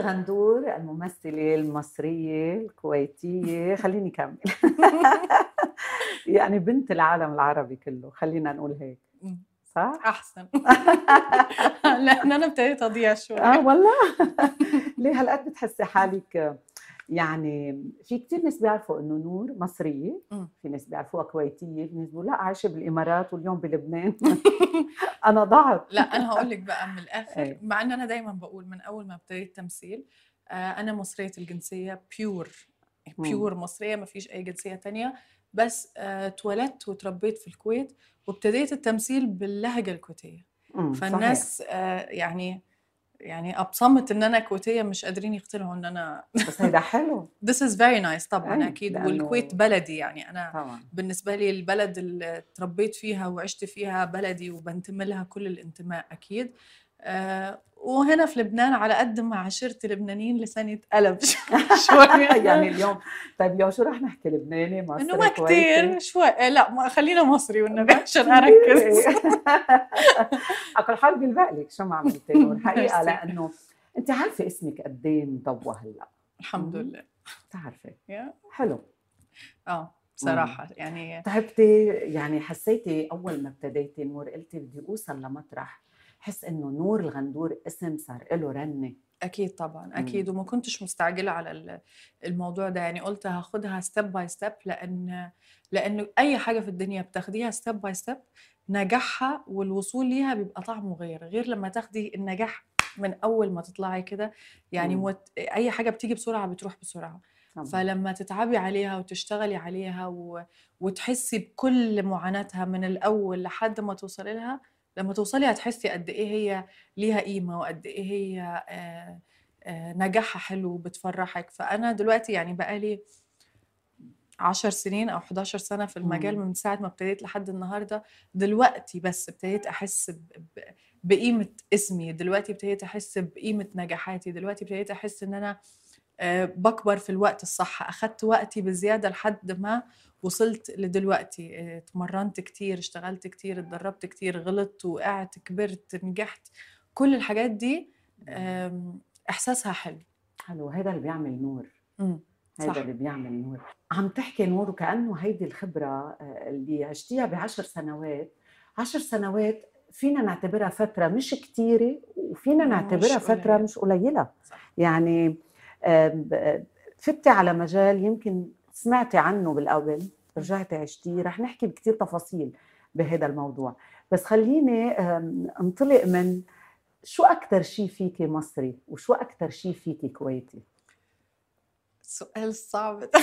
الغندور الممثلة المصرية الكويتية خليني كمل يعني بنت العالم العربي كله خلينا نقول هيك مم. صح؟ احسن لان انا ابتديت اضيع شوي اه والله ليه هالقد بتحسي حالك يعني في كثير ناس بيعرفوا انه نور مصريه مم. في ناس بيعرفوها كويتيه في ناس بيقولوا لا عايشه بالامارات واليوم بلبنان انا ضعت لا انا هقول لك بقى من الاخر أي. مع ان انا دايما بقول من اول ما ابتديت تمثيل آه، انا مصريه الجنسيه بيور مم. بيور مصريه ما فيش اي جنسيه تانية بس آه، اتولدت وتربيت في الكويت وابتديت التمثيل باللهجه الكويتيه مم، صحيح. فالناس آه، يعني يعني ابصمت ان انا كويتيه مش قادرين يقتنعوا ان انا بس هيدا حلو this is very nice طبعا أي، اكيد لأنه- والكويت بلدي يعني انا طبعا بالنسبة لي البلد اللي تربيت فيها وعشت فيها بلدي وبنتمي لها كل الانتماء أكيد آه وهنا في لبنان على قد ما عشرت لبنانيين لساني اتقلب شوية يعني اليوم طيب اليوم شو رح نحكي لبناني مصري انه ما كويتي؟ كثير شوي آه، لا ما خلينا مصري والنبي عشان اركز على كل حال بيلبق لك شو ما عملتي نور حقيقه ميرسي. لانه انت عارفه اسمك قد ايه مضوى هلا الحمد مم. لله بتعرفي يا حلو اه بصراحة يعني تعبتي يعني حسيتي اول ما ابتديتي نور قلتي بدي اوصل لمطرح حس انه نور الغندور اسم صار له رنه اكيد طبعا اكيد وما كنتش مستعجله على ال- الموضوع ده يعني قلت هاخدها ستيب باي ستيب لان لانه اي حاجه في الدنيا بتاخديها ستيب باي ستيب نجاحها والوصول ليها بيبقى طعمه غير غير لما تاخدي النجاح من اول ما تطلعي كده يعني مم. موت... اي حاجه بتيجي بسرعه بتروح بسرعه طبعاً. فلما تتعبي عليها وتشتغلي عليها و... وتحسي بكل معاناتها من الاول لحد ما توصلي لها لما توصلي هتحسي قد ايه هي ليها قيمه وقد ايه هي آه، آه، نجاحها حلو وبتفرحك فانا دلوقتي يعني بقالي عشر سنين او 11 سنه في المجال مم. من ساعه ما ابتديت لحد النهارده دلوقتي بس ابتديت احس ب... ب... بقيمه اسمي دلوقتي ابتديت احس بقيمه نجاحاتي دلوقتي ابتديت احس ان انا آه، بكبر في الوقت الصح اخدت وقتي بزياده لحد ما وصلت لدلوقتي آه، اتمرنت كتير اشتغلت كتير اتدربت كتير غلطت وقعت كبرت نجحت كل الحاجات دي آم، احساسها حلو حلو هذا اللي بيعمل نور مم، هيدا صح اللي بيعمل نور عم تحكي نور وكأنه هيدي الخبرة آه، اللي عشتيها بعشر سنوات عشر سنوات فينا نعتبرها فترة مش كتيرة وفينا مش نعتبرها فترة قليلة. مش قليلة صح يعني آم، ب- فتي على مجال يمكن سمعتي عنه بالأول رجعتي عشتيه رح نحكي بكتير تفاصيل بهذا الموضوع بس خليني آم، انطلق من شو أكتر شيء فيكي مصري وشو أكتر شيء فيكي كويتي السؤال الصعب ده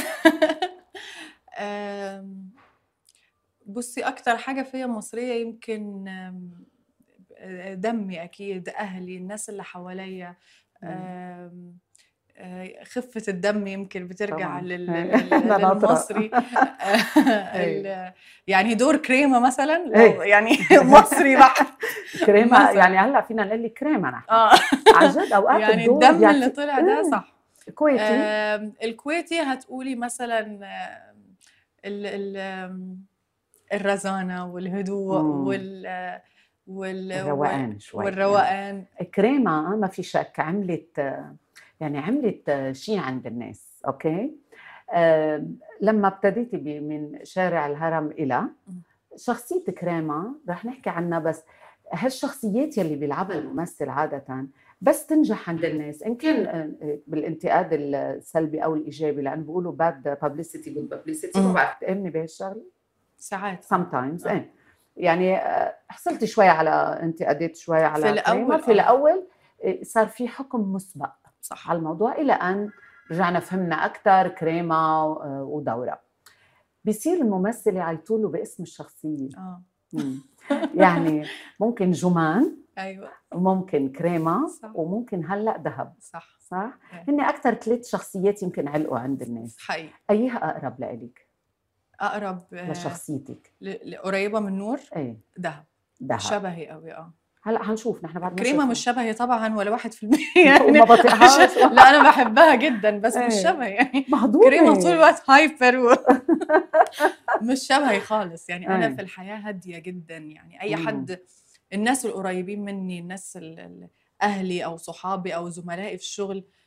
آم، بصي أكتر حاجة فيا مصرية يمكن آم، دمي أكيد أهلي الناس اللي حواليا مم. آم، آه، خفة الدم يمكن بترجع طبعاً. لل- إيه. لل- أنا ناطرة. للمصري ال- يعني دور كريمة مثلا لو إيه. يعني مصري بحت كريمه مثلاً. يعني هلا فينا نقول لك كريمه نحن اه عن جد اوقات يعني الدور الدم اللي بيعطي- طلع ده إيه. صح كويتي آم، الكويتي هتقولي مثلا آم، ال ال آم، الرزانة والهدوء مم. وال وال الروقان شوي والروقان كريمه ما في شك عملت يعني عملت شيء عند الناس اوكي آم، لما ابتديتي ب- من شارع الهرم الى شخصيه كريمه رح نحكي عنها بس هالشخصيات يلي بيلعبها الممثل عاده بس تنجح عند الناس ان كان آه، بالانتقاد السلبي او الايجابي لانه بيقولوا باد بابليستي جود بابليستي ما مم. بعرف تامني بهالشغله ساعات sometimes آه. ايه يعني آه، حصلت شوي على انتقادات شوي على في الأول، كريمة. في آه. الاول آه، صار في حكم مسبق صح على الموضوع الى ان رجعنا فهمنا اكثر كريمه و- ودوره بصير الممثل يعيطوا له باسم الشخصيه اه مم. يعني ممكن جمان ايوه وممكن كريمه صح. وممكن هلا ذهب صح صح إيه. هن اكثر ثلاث شخصيات يمكن علقوا عند الناس حقيقي ايها اقرب لإلك اقرب آه، لشخصيتك ل- ل- قريبه من نور ايه دهب ذهب شبهي قوي اه هلا حنشوف نحن بعد ما كريمه شفنا. مش شبهي طبعا ولا واحد في المية يعني وما بطيقهاش. مش- لا انا بحبها جدا بس مش إيه. شبهي يعني مهضومه كريمه طول الوقت هايبر و... مش شبهي خالص يعني انا أي. في الحياه هاديه جدا يعني اي مم. حد الناس القريبين مني الناس ال- ال- اهلي او صحابي او زملائي في الشغل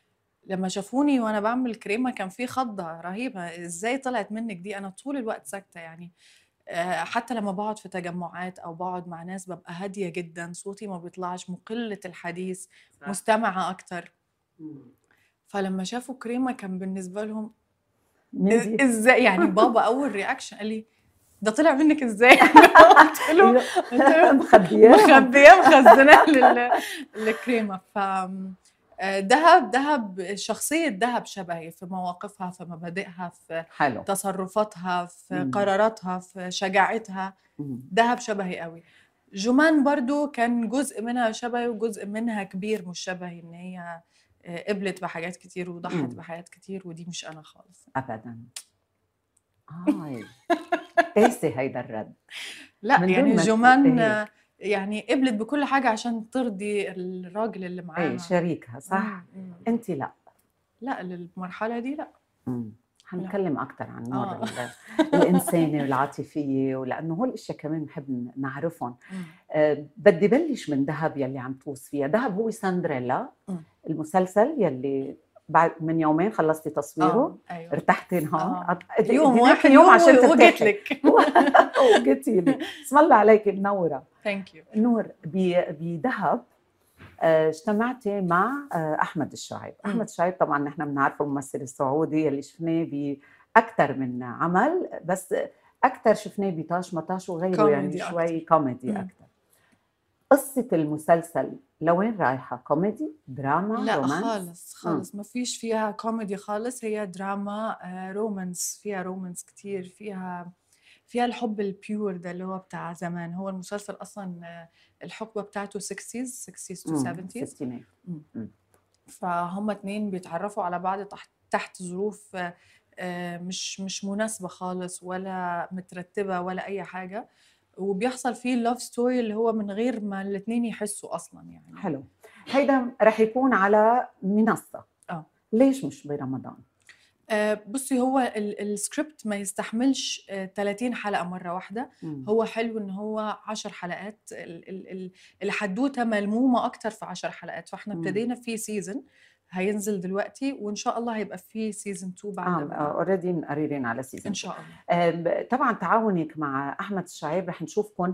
لما شافوني وانا بعمل كريمه كان في خضه رهيبه ازاي طلعت منك دي انا طول الوقت ساكته يعني آه، حتى لما بقعد في تجمعات او بقعد مع ناس ببقى هاديه جدا صوتي ما بيطلعش مقله الحديث صح. مستمعه اكتر مم. فلما شافوا كريمه كان بالنسبه لهم مين دي؟ ازاي يعني بابا اول رياكشن قال لي ده طلع منك ازاي قلت له قلت له مخبياه مخبياه مخزناه لل- للكريمه ف آه، دهب دهب شخصية دهب شبهي في مواقفها في مبادئها في حلو تصرفاتها في مم. قراراتها في شجاعتها مم. دهب شبهي قوي جمان برضو كان جزء منها شبهي وجزء منها كبير مش شبهي ان هي آه، قبلت بحاجات كتير وضحت مم. بحاجات كتير ودي مش انا خالص ابدا هاي قاسي هيدا الرد لا من دون يعني ما ت- جمان إيه. آه، يعني قبلت بكل حاجة عشان ترضي الراجل اللي معاها اي شريكها صح مم، مم. انت لا لا للمرحلة دي لا مم. حنتكلم اكثر عن نور آه. ال- الانسانه والعاطفيه ولانه هول الاشياء كمان بنحب نعرفهم مم. أه بدي بلش من دهب يلي عم توص فيها دهب هو سندريلا مم. المسلسل يلي بعد من يومين خلصتي تصويره آه، ايوه ارتحتي آه. نهار يوم واحد يوم عشان وجيت ترتاحي لك وجيتي لي اسم الله عليك منوره ثانك يو نور ب- بدهب آه، اجتمعتي مع آه، احمد الشعيب، مم. احمد الشعيب طبعا نحن بنعرفه الممثل السعودي اللي شفناه باكثر من عمل بس اكثر شفناه بطاش مطاش وغيره يعني كوميدي شوي كوميدي مم. اكثر قصة المسلسل لوين رايحة؟ كوميدي؟ دراما؟ لا رومانس؟ خالص خالص ما فيش فيها كوميدي خالص هي دراما آه، رومانس فيها رومانس كتير فيها فيها الحب البيور ده اللي هو بتاع زمان هو المسلسل اصلا آه، الحقبه بتاعته 60s 60s to مم، 70s ستينات فهم اتنين بيتعرفوا على بعض تحت تحت ظروف آه، آه، مش مش مناسبة خالص ولا مترتبة ولا أي حاجة وبيحصل فيه اللاف ستوري اللي هو من غير ما الاتنين يحسوا أصلا يعني حلو هيدا رح يكون على منصة آه. ليش مش برمضان؟ آه، بصي هو ال- السكريبت ما يستحملش آه، 30 حلقة مرة واحدة مم. هو حلو ان هو 10 حلقات ال- ال- ال- الحدوته ملمومه اكتر في 10 حلقات فاحنا مم. ابتدينا في سيزون هينزل دلوقتي وان شاء الله هيبقى في سيزون 2 بعد اه ما اوريدي مقررين على سيزون ان شاء الله آم، طبعا تعاونك مع احمد الشعيب رح نشوفكم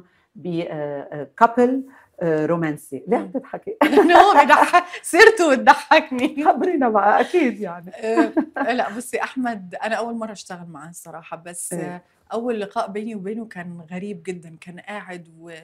بكابل رومانسي ليه عم مم. تضحكي؟ لانه هو بيضحك سيرته بتضحكني خبرينا بقى اكيد يعني آه، لا بصي احمد انا اول مره اشتغل معاه الصراحه بس إيه. آه، اول لقاء بيني وبينه كان غريب جدا كان قاعد و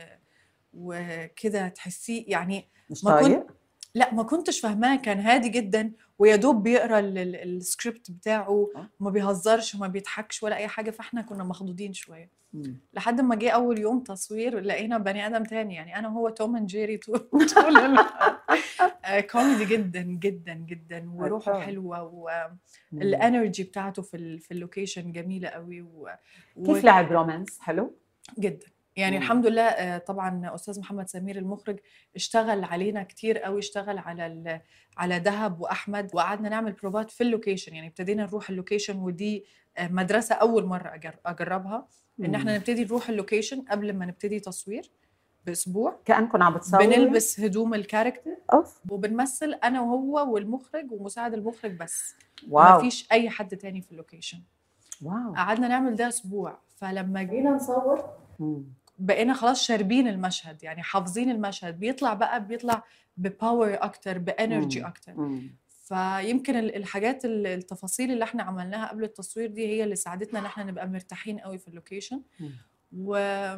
وكده تحسيه يعني مش ما كنت- طايق؟ لا ما كنتش فاهماه كان هادي جدا ويا دوب بيقرا ال- ال- السكريبت بتاعه آه. وما بيهزرش وما بيضحكش ولا اي حاجه فاحنا كنا مخضوضين شويه مم. لحد ما جه اول يوم تصوير لقينا بني ادم تاني يعني انا وهو توم اند جيري طول طول ال- آه، كوميدي جدا جدا جدا وروحه طبعاً. حلوه مم. والانرجي بتاعته في ال- في اللوكيشن جميله قوي و... كيف لعب رومانس حلو؟ جدا يعني مم. الحمد لله آه، طبعا استاذ محمد سمير المخرج اشتغل علينا كتير قوي اشتغل على ال... على دهب واحمد وقعدنا نعمل بروفات في اللوكيشن يعني ابتدينا نروح اللوكيشن ودي آه، مدرسه اول مره أجر... اجربها ان احنا مم. نبتدي نروح اللوكيشن قبل ما نبتدي تصوير باسبوع كانكم عم بتصوروا بنلبس هدوم الكاركتر اوف وبنمثل انا وهو والمخرج ومساعد المخرج بس واو ما فيش اي حد تاني في اللوكيشن واو قعدنا نعمل ده اسبوع فلما جينا نصور مم. بقينا خلاص شاربين المشهد يعني حافظين المشهد بيطلع بقى بيطلع بباور اكتر بانرجي مم. اكتر مم. فيمكن ال- الحاجات ال- التفاصيل اللي احنا عملناها قبل التصوير دي هي اللي ساعدتنا ان احنا نبقى مرتاحين قوي في اللوكيشن مم. و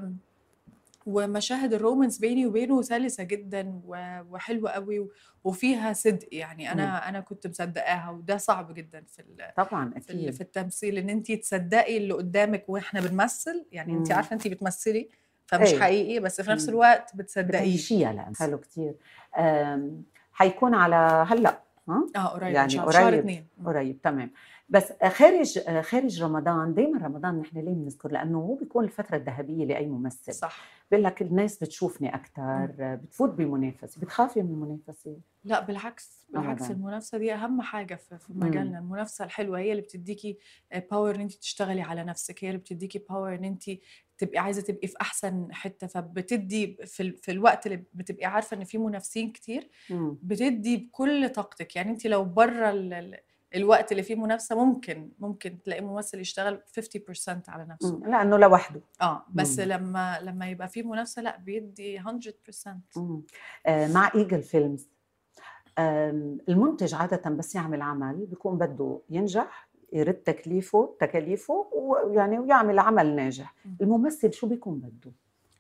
ومشاهد الرومانس بيني وبينه سلسه جدا و- وحلوه قوي و- وفيها صدق يعني انا انا كنت مصدقاها وده صعب جدا في ال- طبعا في ال- اكيد في التمثيل ان انت تصدقي اللي قدامك واحنا بنمثل يعني انت مم. عارفه انت بتمثلي فمش إيه. حقيقي بس في نفس مم. الوقت بتصدقيه بتعيشيها لأن حلو كثير حيكون على هلا ها اه قريب يعني يعني شهر, شهر قريب. اتنين قريب تمام بس خارج خارج رمضان دائما رمضان نحن ليه بنذكر لانه هو بيكون الفتره الذهبيه لاي ممثل صح بقول لك الناس بتشوفني اكثر بتفوت بمنافسه بتخافي من المنافسه لا بالعكس بالعكس أبداً. المنافسه دي اهم حاجه في في مم. مجالنا المنافسه الحلوه هي اللي بتديكي باور ان انت تشتغلي على نفسك هي اللي بتديكي باور ان انت تبقي عايزه تبقي في احسن حته فبتدي في, ال- في الوقت اللي بتبقي عارفه ان في منافسين كتير مم. بتدي بكل طاقتك يعني انت لو بره ال- ال- الوقت اللي فيه منافسه ممكن ممكن تلاقي ممثل يشتغل 50% على نفسه مم. لانه لوحده اه بس مم. لما لما يبقى في منافسه لا بيدي 100% مم. آه مع ايجل فيلمز آم، المنتج عادة بس يعمل عمل بيكون بده ينجح يرد تكليفه تكاليفه ويعني ويعمل عمل ناجح مم. الممثل شو بيكون بده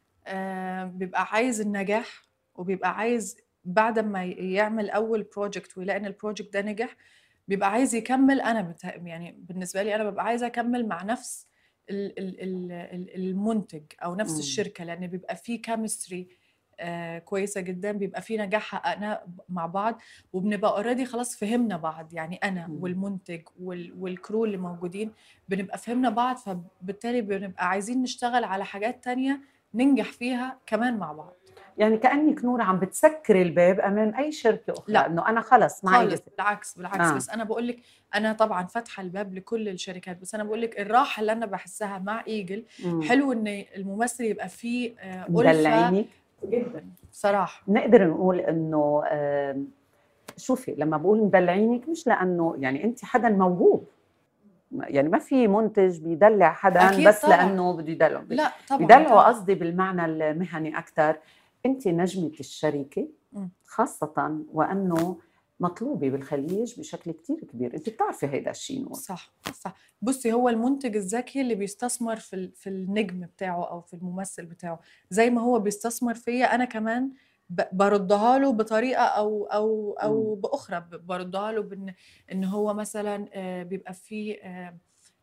آه، بيبقى عايز النجاح وبيبقى عايز بعد ما ي- يعمل اول بروجكت ويلاقي ان البروجكت ده نجح بيبقى عايز يكمل انا بت... يعني بالنسبه لي انا ببقى عايزه اكمل مع نفس ال... ال... ال... ال- المنتج او نفس مم. الشركه لان بيبقى في كيمستري كويسه جدا بيبقى في نجاح حققناه مع بعض وبنبقى اوريدي خلاص فهمنا بعض يعني انا مم. والمنتج وال... والكرو اللي موجودين بنبقى فهمنا بعض فبالتالي بنبقى عايزين نشتغل على حاجات تانية ننجح فيها كمان مع بعض يعني كأنك نور عم بتسكري الباب أمام أي شركة أخرى لا. إنه أنا خلص معي خالص بالعكس بالعكس آه. آه. بس انا بقول لك انا طبعا فاتحه الباب لكل الشركات بس انا بقول لك الراحه اللي انا بحسها مع ايجل مم. حلو ان الممثل يبقى فيه آه، ألفة مدلعينك جدا بصراحه نقدر نقول إنه آم، شوفي لما بقول مدلعينك مش لأنه يعني أنت حدا موهوب يعني ما في منتج بيدلع حدا أكيد بس طبعاً. لانه بده يدلعه لا طبعا بدلعوا طبعاً. قصدي بالمعنى المهني اكثر انت نجمه الشركه مم. خاصه وانه مطلوبه بالخليج بشكل كتير كبير انت بتعرفي هيدا الشيء نور صح صح بصي هو المنتج الذكي اللي بيستثمر في ال- في النجم بتاعه او في الممثل بتاعه زي ما هو بيستثمر فيا انا كمان ب- بردها له بطريقه او او او باخرى ب- بردها له بان ان هو مثلا آه، بيبقى فيه آه،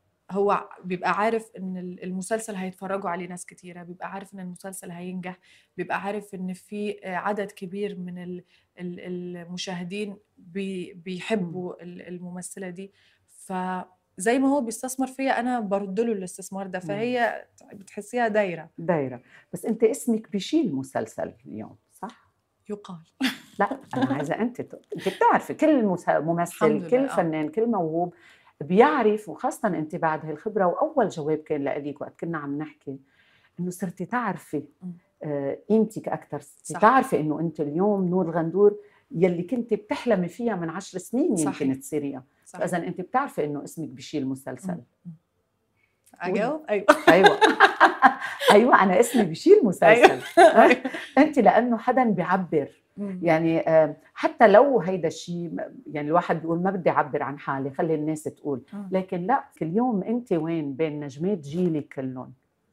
هو بيبقى عارف ان ال- المسلسل هيتفرجوا عليه ناس كتيره بيبقى عارف ان المسلسل هينجح بيبقى عارف ان في آه، عدد كبير من ال- ال- المشاهدين بي- بيحبوا ال- الممثله دي فزي ما هو بيستثمر فيا انا برد له الاستثمار ده فهي بتحسيها دايره دايره بس انت اسمك بشيل مسلسل اليوم صح يقال لا انا عايزه انت ت- انت بتعرفي كل مس- الحمد ممثل لله، كل آه. فنان كل موهوب بيعرف وخاصه انت بعد هالخبره واول جواب كان لك وقت كنا عم نحكي انه صرتي تعرفي مم. آه، قيمتك اكثر صرتي صح. تعرفي انه انت اليوم نور غندور يلي كنت بتحلمي فيها من عشر سنين صحيح. يمكن تصيريها صح فاذا انت بتعرفي انه اسمك بشيل مسلسل مم. مم. اجاوب ايوه ايوه ايوه انا اسمي بشيل مسلسل أيوة. انت لانه حدا بيعبر مم. يعني آه، حتى لو هيدا الشيء يعني الواحد بيقول ما بدي اعبر عن حالي خلي الناس تقول مم. لكن لا اليوم انت وين بين نجمات جيلك كلهم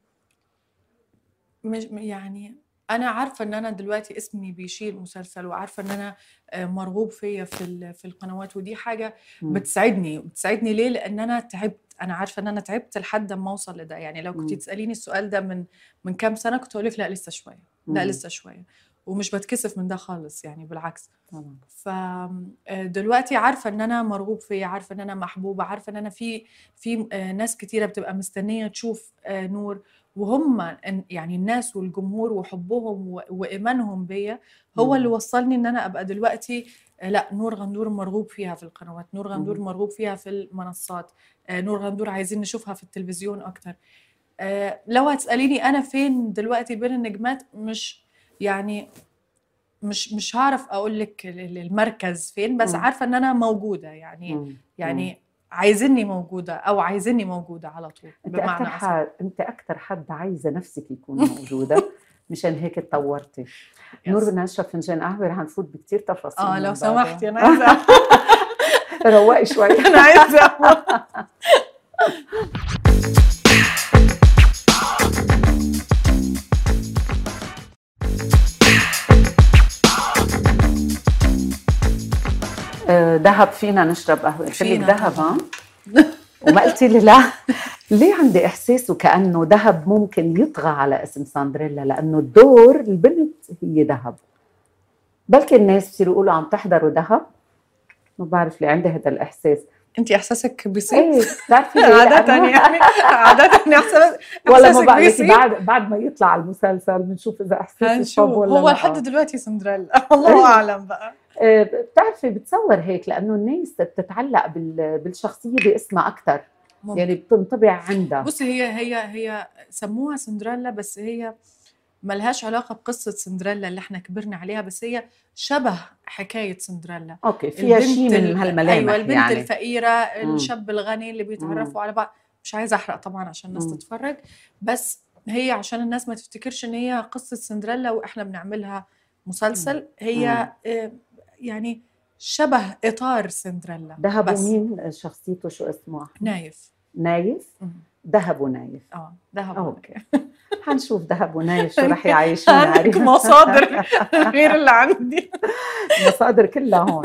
مش يعني انا عارفه ان انا دلوقتي اسمي بيشيل مسلسل وعارفه ان انا آه، مرغوب فيا في ال- في القنوات ودي حاجه مم. بتساعدني بتساعدني ليه لان انا تعبت انا عارفه ان انا تعبت لحد ما اوصل لده يعني لو كنت مم. تساليني السؤال ده من من كام سنه كنت اقول لك لا لسه شويه لا مم. لسه شويه ومش بتكسف من ده خالص يعني بالعكس طبعا فدلوقتي عارفه ان انا مرغوب فيا عارفه ان انا محبوبه عارفه ان انا في في آه، ناس كتيره بتبقى مستنيه تشوف آه، نور وهم إن- يعني الناس والجمهور وحبهم و- وايمانهم بيا هو مم. اللي وصلني ان انا ابقى دلوقتي آه، لا نور غندور مرغوب فيها في القنوات نور غندور مم. مرغوب فيها في المنصات آه، نور غندور عايزين نشوفها في التلفزيون اكتر آه، لو هتساليني انا فين دلوقتي بين النجمات مش يعني مش مش هعرف اقول لك ال- ال- المركز فين بس مم. عارفه ان انا موجوده يعني مم. يعني عايزيني موجوده او عايزيني موجوده على طول انت بمعنى اكثر اصح حد انت اكثر حد عايزه نفسك يكون موجوده مشان هيك تطورتي نور بدنا نشرب فنجان قهوه رح نفوت بكثير تفاصيل اه من لو بعدها. سمحتي انا عايزه روقي شوي انا عايزه آه، دهب فينا نشرب قهوه قلت لك فينا دهب طبعاً. ها وما قلتي لي لا ليه عندي احساس وكانه دهب ممكن يطغى على اسم ساندريلا لانه الدور البنت هي دهب بلكي الناس بصيروا يقولوا عم تحضروا دهب ما بعرف ليه عندي هذا الاحساس انت احساسك بيصير ايه بتعرفي ليه؟ عادة لأنه- يعني عادة احساس ولا ما احساسك بقى لك بيصير بعد بعد ما يطلع المسلسل بنشوف اذا احساسي هنشوف صاب ولا هو لا. لحد دلوقتي سندريلا الله إيه. اعلم بقى آه، بتعرفي بتصور هيك لانه الناس بتتعلق بال- بالشخصيه باسمها اكثر ممكن. يعني بتنطبع عندها بصي هي هي هي سموها سندريلا بس هي ملهاش علاقة بقصة سندريلا اللي احنا كبرنا عليها بس هي شبه حكاية سندريلا اوكي فيها شيء ال- من هالملامح ايوه البنت يعني الفقيرة مم. الشاب الغني اللي بيتعرفوا على بعض مش عايزة احرق طبعا عشان الناس مم. تتفرج بس هي عشان الناس ما تفتكرش ان هي قصة سندريلا واحنا بنعملها مسلسل هي آه، يعني شبه اطار سندريلا ذهبوا بس مين شخصيته شو اسمه نايف نايف مم. ذهب ونايف اه ذهب اوكي حنشوف ذهب ونايف شو رح يعيشونا عندك مصادر غير اللي عندي مصادر كلها هون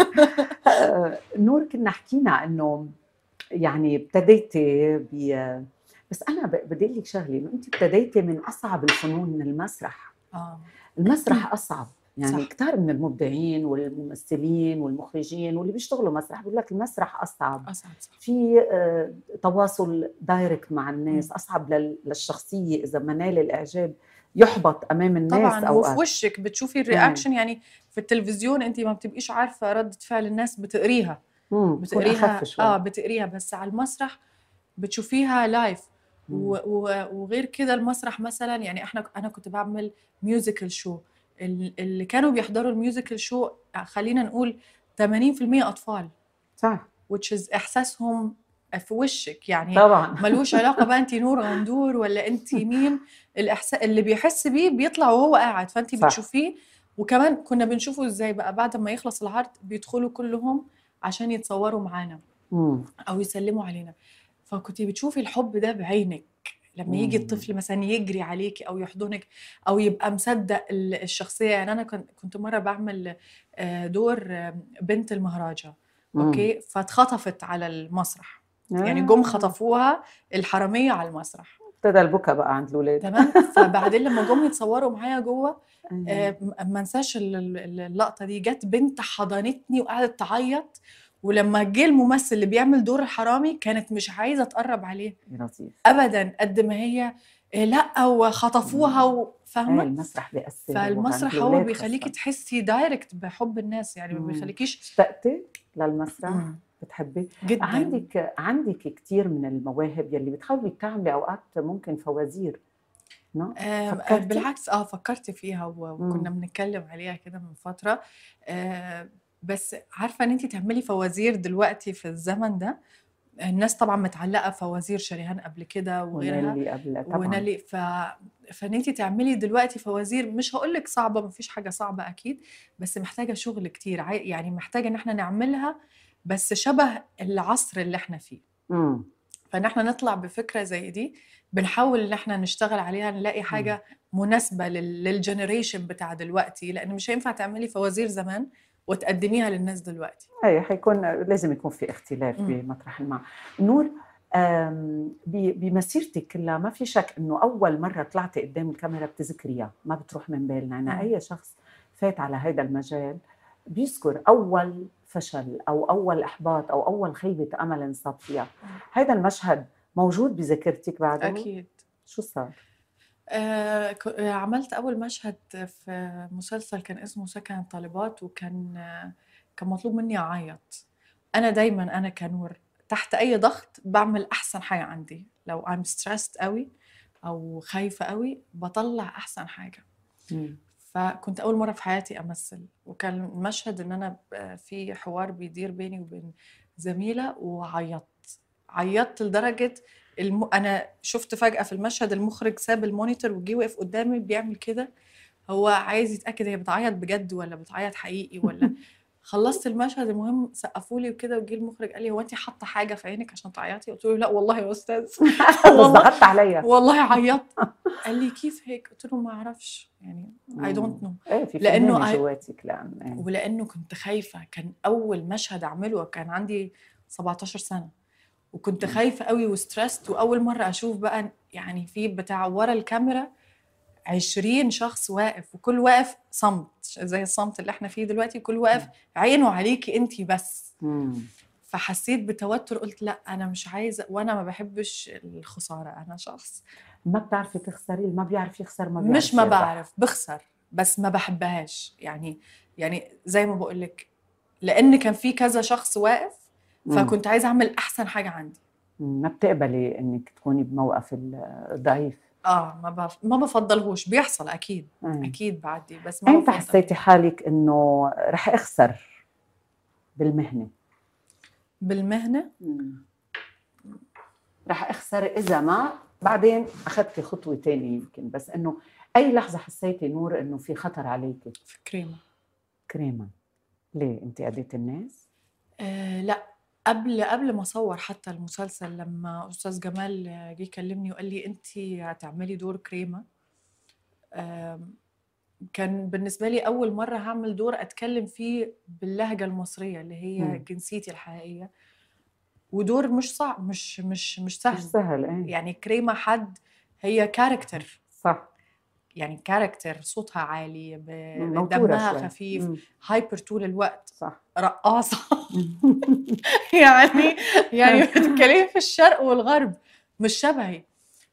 آه، نور كنا حكينا انه يعني ابتديتي ب بس انا ب- بدي أقول لك شغله انه انت ابتديتي من اصعب الفنون من المسرح اه المسرح اصعب يعني صح. كثير من المبدعين والممثلين والمخرجين واللي بيشتغلوا مسرح بيقول لك المسرح اصعب اصعب صح في آه، تواصل دايركت مع الناس اصعب لل- للشخصيه اذا ما نال الاعجاب يحبط امام الناس طبعا وفي اوقات وشك بتشوفي الرياكشن يعني في التلفزيون انت ما بتبقيش عارفه رده فعل الناس بتقريها مم، بتكون بتقريها أخف شوي. اه بتقريها بس على المسرح بتشوفيها لايف مم. و- و- وغير كده المسرح مثلا يعني احنا انا كنت بعمل ميوزيكال شو ال- اللي كانوا بيحضروا الميوزيكال شو خلينا نقول 80% اطفال صح which is احساسهم في وشك يعني طبعا ملوش علاقه بقى انت نور غندور ولا انت مين الاحساس اللي بيحس بيه بيطلع وهو قاعد فانت صح. بتشوفيه وكمان كنا بنشوفه ازاي بقى بعد ما يخلص العرض بيدخلوا كلهم عشان يتصوروا معانا مم. او يسلموا علينا فكنت بتشوفي الحب ده بعينك لما يجي مم. الطفل مثلا يجري عليكي او يحضنك او يبقى مصدق ال- الشخصيه يعني انا كنت كنت مره بعمل آه، دور آه، بنت المهراجه مم. اوكي فاتخطفت على المسرح يعني آه. جم خطفوها الحراميه على المسرح ابتدى البكا بقى عند الاولاد تمام فبعدين لما جم يتصوروا معايا جوه آه. آه، م- ما انساش ال- ال- اللقطه دي جت بنت حضنتني وقعدت تعيط ولما جه الممثل اللي بيعمل دور الحرامي كانت مش عايزه تقرب عليه لطيف ابدا قد ما هي آه، لا وخطفوها آه، وفاهمه المسرح بيأثر فالمسرح وعند هو الأولاد بيخليكي خاصة. تحسي دايركت بحب الناس يعني ما مم. بيخليكيش اشتقتي للمسرح مم. بتحبي جدا عندك عندك كثير من المواهب يلي بتحاولي تعملي اوقات ممكن فوازير نو آه فكرتي؟ بالعكس اه فكرت فيها و- مم. وكنا بنتكلم عليها كده من فتره آه بس عارفه ان انت تعملي فوازير دلوقتي في الزمن ده الناس طبعا متعلقه فوازير شريهان قبل كده وغيرها ونالي قبل طبعا ونالي ف فان انت تعملي دلوقتي فوازير مش هقول لك صعبه مفيش حاجه صعبه اكيد بس محتاجه شغل كتير عاي- يعني محتاجه ان احنا نعملها بس شبه العصر اللي احنا فيه مم. فان احنا نطلع بفكره زي دي بنحاول ان احنا نشتغل عليها نلاقي حاجه مناسبه لل- للجنريشن بتاع دلوقتي لان مش هينفع تعملي فوازير زمان وتقدميها للناس دلوقتي اي حيكون لازم يكون في اختلاف مم. بمطرح الماء نور آم، ب- بمسيرتك كلها ما في شك انه اول مره طلعتي قدام الكاميرا بتذكريها ما بتروح من بالنا يعني مم. اي شخص فات على هذا المجال بيذكر اول فشل او اول احباط او اول خيبه امل انصاب فيها هذا المشهد موجود بذاكرتك بعده اكيد شو صار آه ك- آه، عملت اول مشهد في مسلسل كان اسمه سكن الطالبات وكان آه كان مطلوب مني اعيط انا دايما انا كنور تحت اي ضغط بعمل احسن حاجه عندي لو I'm stressed قوي او خايفه قوي بطلع احسن حاجه مم. فكنت اول مره في حياتي امثل وكان المشهد ان انا ب- في حوار بيدير بيني وبين زميله وعيطت عيطت لدرجه الم... انا شفت فجاه في المشهد المخرج ساب المونيتور وجي وقف قدامي بيعمل كده هو عايز يتاكد هي بتعيط بجد ولا بتعيط حقيقي ولا خلصت المشهد المهم سقفوا لي وكده وجي المخرج قال لي هو انت حاطه حاجه في عينك عشان تعيطي قلت له لا والله يا استاذ بس والله ضغطت عليها والله عيطت قال لي كيف هيك قلت له ما اعرفش يعني اي دونت نو ايه في لأنه فنانة I- جواتك لان إيه. ولانه كنت خايفه كان اول مشهد اعمله كان عندي 17 سنه وكنت مم. خايفه قوي وستريسد واول مره اشوف بقى يعني في بتاع ورا الكاميرا 20 شخص واقف وكل واقف صمت زي الصمت اللي احنا فيه دلوقتي كل واقف عينه عليكي انت بس مم. فحسيت بتوتر قلت لا انا مش عايزه وانا ما بحبش الخساره انا شخص ما بتعرفي تخسري اللي ما بيعرف يخسر ما بيعرف مش ما يربح. بعرف بخسر بس ما بحبهاش يعني يعني زي ما بقول لك لان كان في كذا شخص واقف مم. فكنت عايزه اعمل احسن حاجه عندي مم. ما بتقبلي انك تكوني بموقف الضعيف اه ما بف... ما بفضلهوش بيحصل اكيد مم. اكيد بعدي بس ما امتى بفضل. حسيتي حالك انه رح اخسر بالمهنه بالمهنه رح اخسر اذا ما بعدين اخذتي خطوه تانية يمكن بس انه اي لحظه حسيتي نور انه في خطر عليكي في كريمه كريمه ليه انت اذيتي الناس آه لا قبل قبل ما اصور حتى المسلسل لما استاذ جمال جه يكلمني وقال لي انت هتعملي دور كريمه آم، كان بالنسبه لي اول مره هعمل دور اتكلم فيه باللهجه المصريه اللي هي مم. جنسيتي الحقيقيه ودور مش صعب مش مش مش مش سهل سهل ايه يعني كريمه حد هي كاركتر صح يعني كاركتر صوتها عالي ب- موتورة دمها شوي. خفيف مم. هايبر طول الوقت صح رقاصه يعني يعني بتتكلمي في الشرق والغرب مش شبهي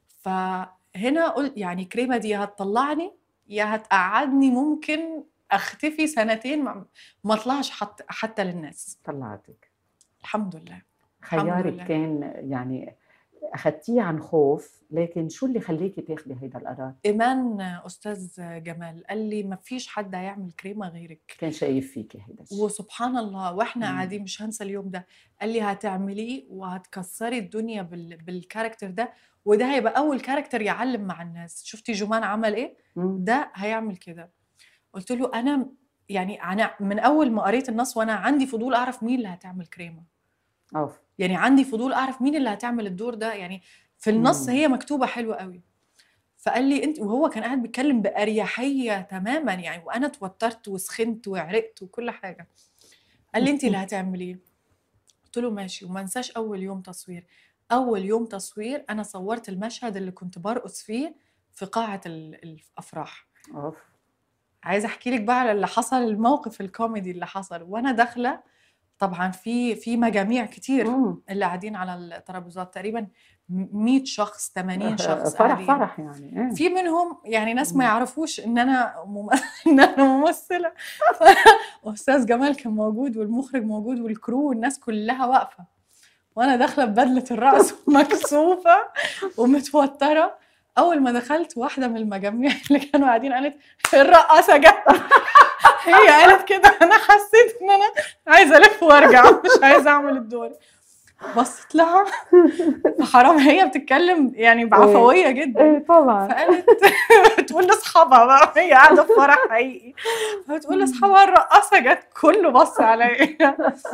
فهنا قلت يعني كريمه دي هتطلعني يا هتقعدني ممكن اختفي سنتين ما ما اطلعش حتى حتى للناس طلعتك الحمد لله الحمد خيارك لله. كان يعني اخذتيه عن خوف لكن شو اللي خليكي تاخذي هيدا القرار ايمان استاذ جمال قال لي ما فيش حد هيعمل كريمه غيرك كان شايف فيكي هيدا الشيء وسبحان الله واحنا مم. قاعدين مش هنسى اليوم ده قال لي هتعمليه وهتكسري الدنيا بال... بالكاركتر ده وده هيبقى اول كاركتر يعلم مع الناس شفتي جمان عمل ايه مم. ده هيعمل كده قلت له انا يعني انا من اول ما قريت النص وانا عندي فضول اعرف مين اللي هتعمل كريمه اوف يعني عندي فضول اعرف مين اللي هتعمل الدور ده يعني في النص مم. هي مكتوبه حلوه قوي فقال لي انت وهو كان قاعد بيتكلم باريحيه تماما يعني وانا اتوترت وسخنت وعرقت وكل حاجه قال لي انت اللي هتعمليه قلت له ماشي وما انساش اول يوم تصوير اول يوم تصوير انا صورت المشهد اللي كنت برقص فيه في قاعه ال- الافراح اوف عايزه احكي لك بقى على اللي حصل الموقف الكوميدي اللي حصل وانا داخله طبعا في في مجاميع كتير مم. اللي قاعدين على الترابيزات تقريبا 100 شخص 80 شخص فرح قاعدين. فرح يعني ايه في منهم يعني ناس ما مم. يعرفوش ان انا مم... ان انا ممثله استاذ جمال كان موجود والمخرج موجود والكرو والناس كلها واقفه وانا داخله ببدله الرقص مكسوفه ومتوتره اول ما دخلت واحده من المجاميع اللي كانوا قاعدين قالت الرقاصه جت هي قالت كده انا حسيت ان انا عايزه الف وارجع مش عايزه اعمل الدور بصيت لها حرام هي بتتكلم يعني بعفويه جدا ايه طبعا فقالت بتقول لاصحابها بقى هي قاعده في فرح حقيقي فبتقول لاصحابها الرقاصه جت كله بص عليا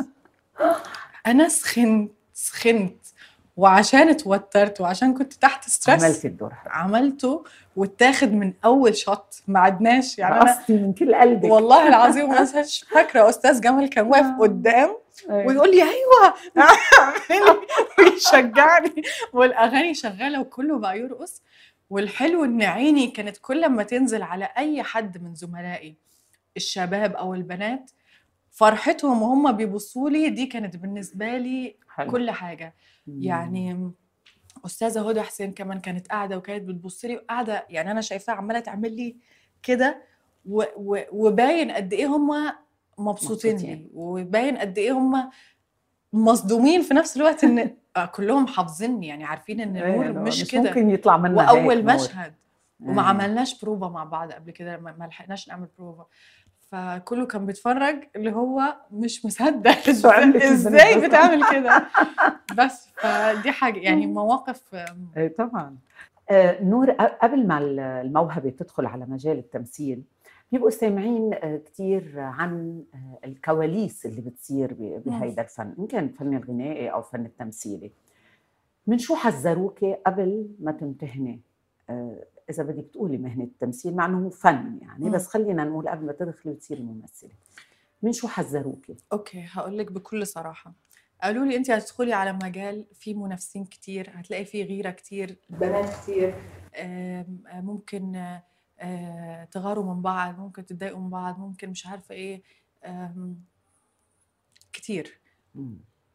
انا سخنت سخنت وعشان اتوترت وعشان كنت تحت ستريس عملتي الدور حلو عملته واتاخد من اول شوت ما عدناش يعني انا رقصتي من كل قلبك والله العظيم ما انساش فاكره استاذ جمال كان واقف آه. قدام إيه. ويقول لي ايوه اعملي ويشجعني والاغاني شغاله وكله بقى يرقص والحلو ان عيني كانت كل ما تنزل على اي حد من زملائي الشباب او البنات فرحتهم وهم بيبصوا لي دي كانت بالنسبه لي حلو. كل حاجه مم. يعني استاذه هدى حسين كمان كانت قاعده وكانت بتبص لي وقاعده يعني انا شايفاها عماله تعمل لي كده و- و- وباين قد ايه هم مبسوطين مبسوطين. لي وباين قد ايه هم مصدومين في نفس الوقت ان آه، كلهم حافظيني يعني عارفين ان إيه، نور لا، مش مش كده ممكن يطلع منها هيك واول نور. مشهد وما إيه. عملناش بروفا مع بعض قبل كده ما ما لحقناش نعمل بروفا فكله كان بيتفرج اللي هو مش مصدق شو عملت ازاي البنت؟ بتعمل كده بس فدي حاجه يعني مواقف آم، ايه طبعا آه نور ق- قبل ما ال- الموهبه تدخل على مجال التمثيل بيبقوا سامعين آه كثير عن آه الكواليس اللي بتصير ب- بهيدا الفن ان كان الفن الغنائي او الفن التمثيلي من شو حذروكي قبل ما تمتهني آه اذا بدك تقولي مهنه التمثيل مع انه هو فن يعني مم. بس خلينا نقول قبل ما تدخلي وتصيري ممثله من شو حذروكي اوكي هقول لك بكل صراحه قالوا لي انت هتدخلي على مجال فيه منافسين كتير هتلاقي فيه غيره كتير بنات كتير آم، آه، ممكن آه، آه، تغاروا من بعض ممكن تتضايقوا من بعض ممكن مش عارفه ايه آم، كتير مم.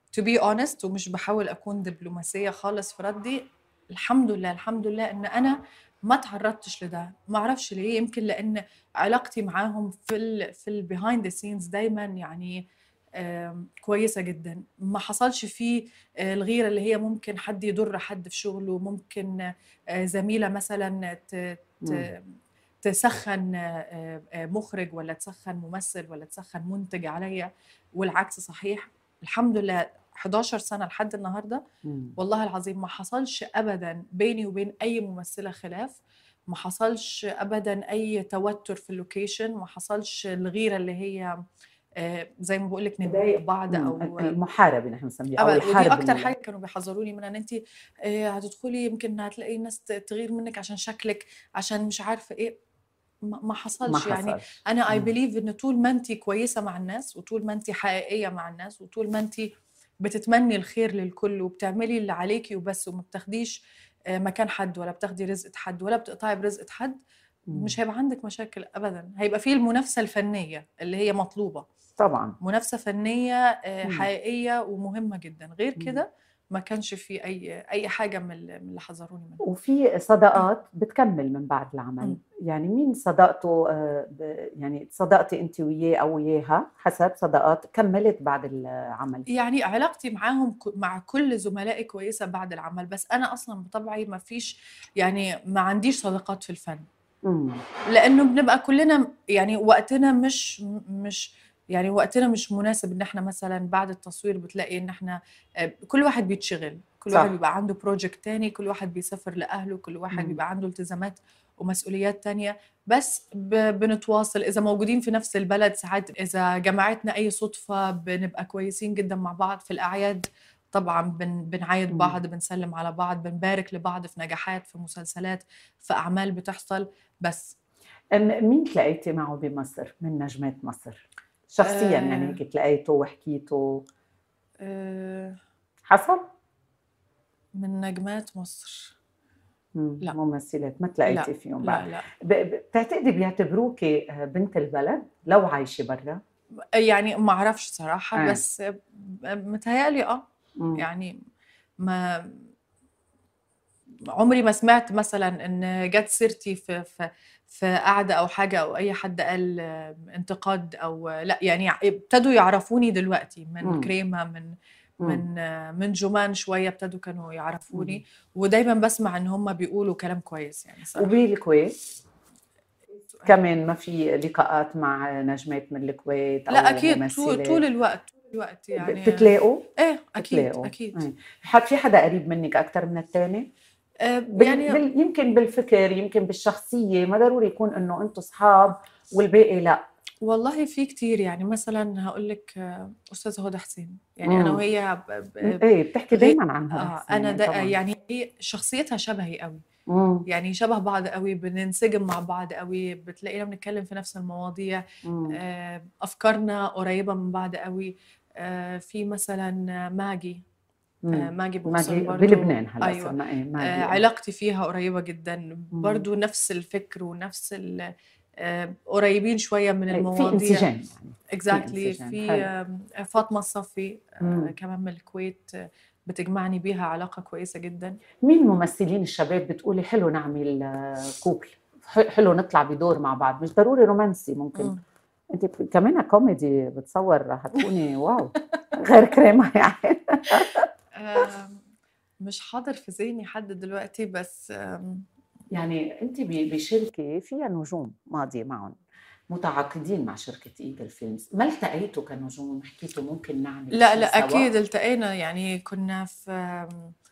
to be honest ومش بحاول اكون دبلوماسيه خالص في ردي الحمد لله الحمد لله ان انا ما تعرضتش لده ما اعرفش ليه يمكن لان علاقتي معاهم في ال في البيهايند ذا سينز دايما يعني آم، كويسه جدا ما حصلش فيه آه، الغيره اللي هي ممكن حد يضر حد في شغله ممكن آه، زميله مثلا ت- ت- تسخن آه، آه، مخرج ولا تسخن ممثل ولا تسخن منتج عليا والعكس صحيح الحمد لله 11 سنه لحد النهارده مم. والله العظيم ما حصلش ابدا بيني وبين اي ممثله خلاف ما حصلش ابدا اي توتر في اللوكيشن ما حصلش الغيره اللي هي آه، زي ما بقول لك نضايق بعض او مم. المحاربه نحن بنسميها او أبدا ودي الحرب اكتر ال- حاجه كانوا بيحذروني منها ان انت هتدخلي يمكن هتلاقي ناس ت- تغير منك عشان شكلك عشان مش عارفه ايه ما ما ما حصلش يعني حصلش انا اي مم. بليف ان طول ما انت كويسه مع الناس وطول ما انت حقيقيه مع الناس وطول ما انت بتتمني الخير للكل وبتعملي اللي عليكي وبس وما بتاخديش آه، مكان حد ولا بتاخدي رزقة حد ولا بتقطعي برزقة حد مم. مش هيبقى عندك مشاكل ابدا هيبقى فيه المنافسه الفنيه اللي هي مطلوبه طبعا منافسه فنيه آه، مم. حقيقيه ومهمه جدا غير مم. كده ما كانش في اي اي حاجه من اللي من اللي حذروني منها وفي صداقات بتكمل من بعد العمل مم. يعني مين صداقته آه، ب- يعني صداقتي انت وياه او وياها حسب صداقات كملت بعد العمل يعني علاقتي معاهم ك- مع كل زملائي كويسه بعد العمل بس انا اصلا بطبعي ما فيش يعني ما عنديش صداقات في الفن مم. لانه بنبقى كلنا يعني وقتنا مش مش يعني وقتنا مش مناسب ان احنا مثلا بعد التصوير بتلاقي ان احنا آه، كل واحد بيتشغل كل صح. واحد بيبقى عنده بروجكت تاني كل واحد بيسافر لاهله كل واحد مم. بيبقى عنده التزامات ومسؤوليات تانية بس ب- بنتواصل إذا موجودين في نفس البلد ساعات إذا جمعتنا أي صدفة بنبقى كويسين جدا مع بعض في الأعياد طبعا بن بنعايد مم. بعض بنسلم على بعض بنبارك لبعض في نجاحات في مسلسلات في أعمال بتحصل بس أم- مين تلاقيتي معه بمصر من نجمات مصر شخصيا آه. يعني هيك تلاقيته وحكيته آه، حصل من نجمات مصر مم. لا. ممثلات ما تلاقيتي لا فيهم بعد لا لا ب- ب- بتعتقدي بيعتبروكي آه، بنت البلد لو عايشه برا يعني ما اعرفش صراحة آه. بس متهيألي اه مم. يعني ما عمري ما سمعت مثلا ان جت سيرتي في في في قعده او حاجه او اي حد قال آه، انتقاد او آه، لا يعني ابتدوا يعرفوني دلوقتي من مم. كريمه من مم. من آه، من جمان شويه ابتدوا كانوا يعرفوني ودايما بسمع ان هم بيقولوا كلام كويس يعني صراحه وبالكويت كمان ما في لقاءات مع نجمات من الكويت او لا اكيد طول, ممثلات طول الوقت طول الوقت يعني بتتلاقوا ايه اكيد بتلاقوا اكيد إيه. حد في حدا قريب منك اكثر من الثاني آه، بال... يعني بال... يمكن بالفكر يمكن بالشخصيه ما ضروري يكون انه انتم اصحاب والباقي لا والله في كتير يعني مثلا هقول لك آه، استاذه هدى حسين يعني انا مم. وهي ب... ب... ايه بتحكي غير- دائما عنها آه حسين، انا دا طبعاً. يعني هي شخصيتها شبهي قوي مم. يعني شبه بعض قوي بننسجم مع بعض قوي بتلاقينا بنتكلم في نفس المواضيع مم. آه، افكارنا قريبه من بعض قوي آه، في مثلا ماجي آه، مم. ماجي بوصل ماجي برضو بلبنان هلا أيوة. صرنا ايه آه، ماجي علاقتي فيها قريبة جدا برضو نفس الفكر ونفس ال- آه، قريبين شوية من إيه، في المواضيع انسجام يعني اكزاكتلي انسجام، في حلو. آم، فاطمة الصفي آه، مم. كمان من الكويت آه، بتجمعني بيها علاقة كويسة جدا مين الممثلين الشباب بتقولي حلو نعمل آه، كوبل ح- حلو نطلع بدور مع بعض مش ضروري رومانسي ممكن مم. انت ب- كمان كوميدي بتصور هتكوني واو غير كريمه يعني آم، مش حاضر في ذهني حد دلوقتي بس آم، يعني انت ب- بشركه فيها نجوم ماضيه معهم متعاقدين مع شركه ايجل فيلمز ما التقيتوا كنجوم حكيتوا ممكن نعمل لا شيء لا سوا؟ اكيد التقينا يعني كنا في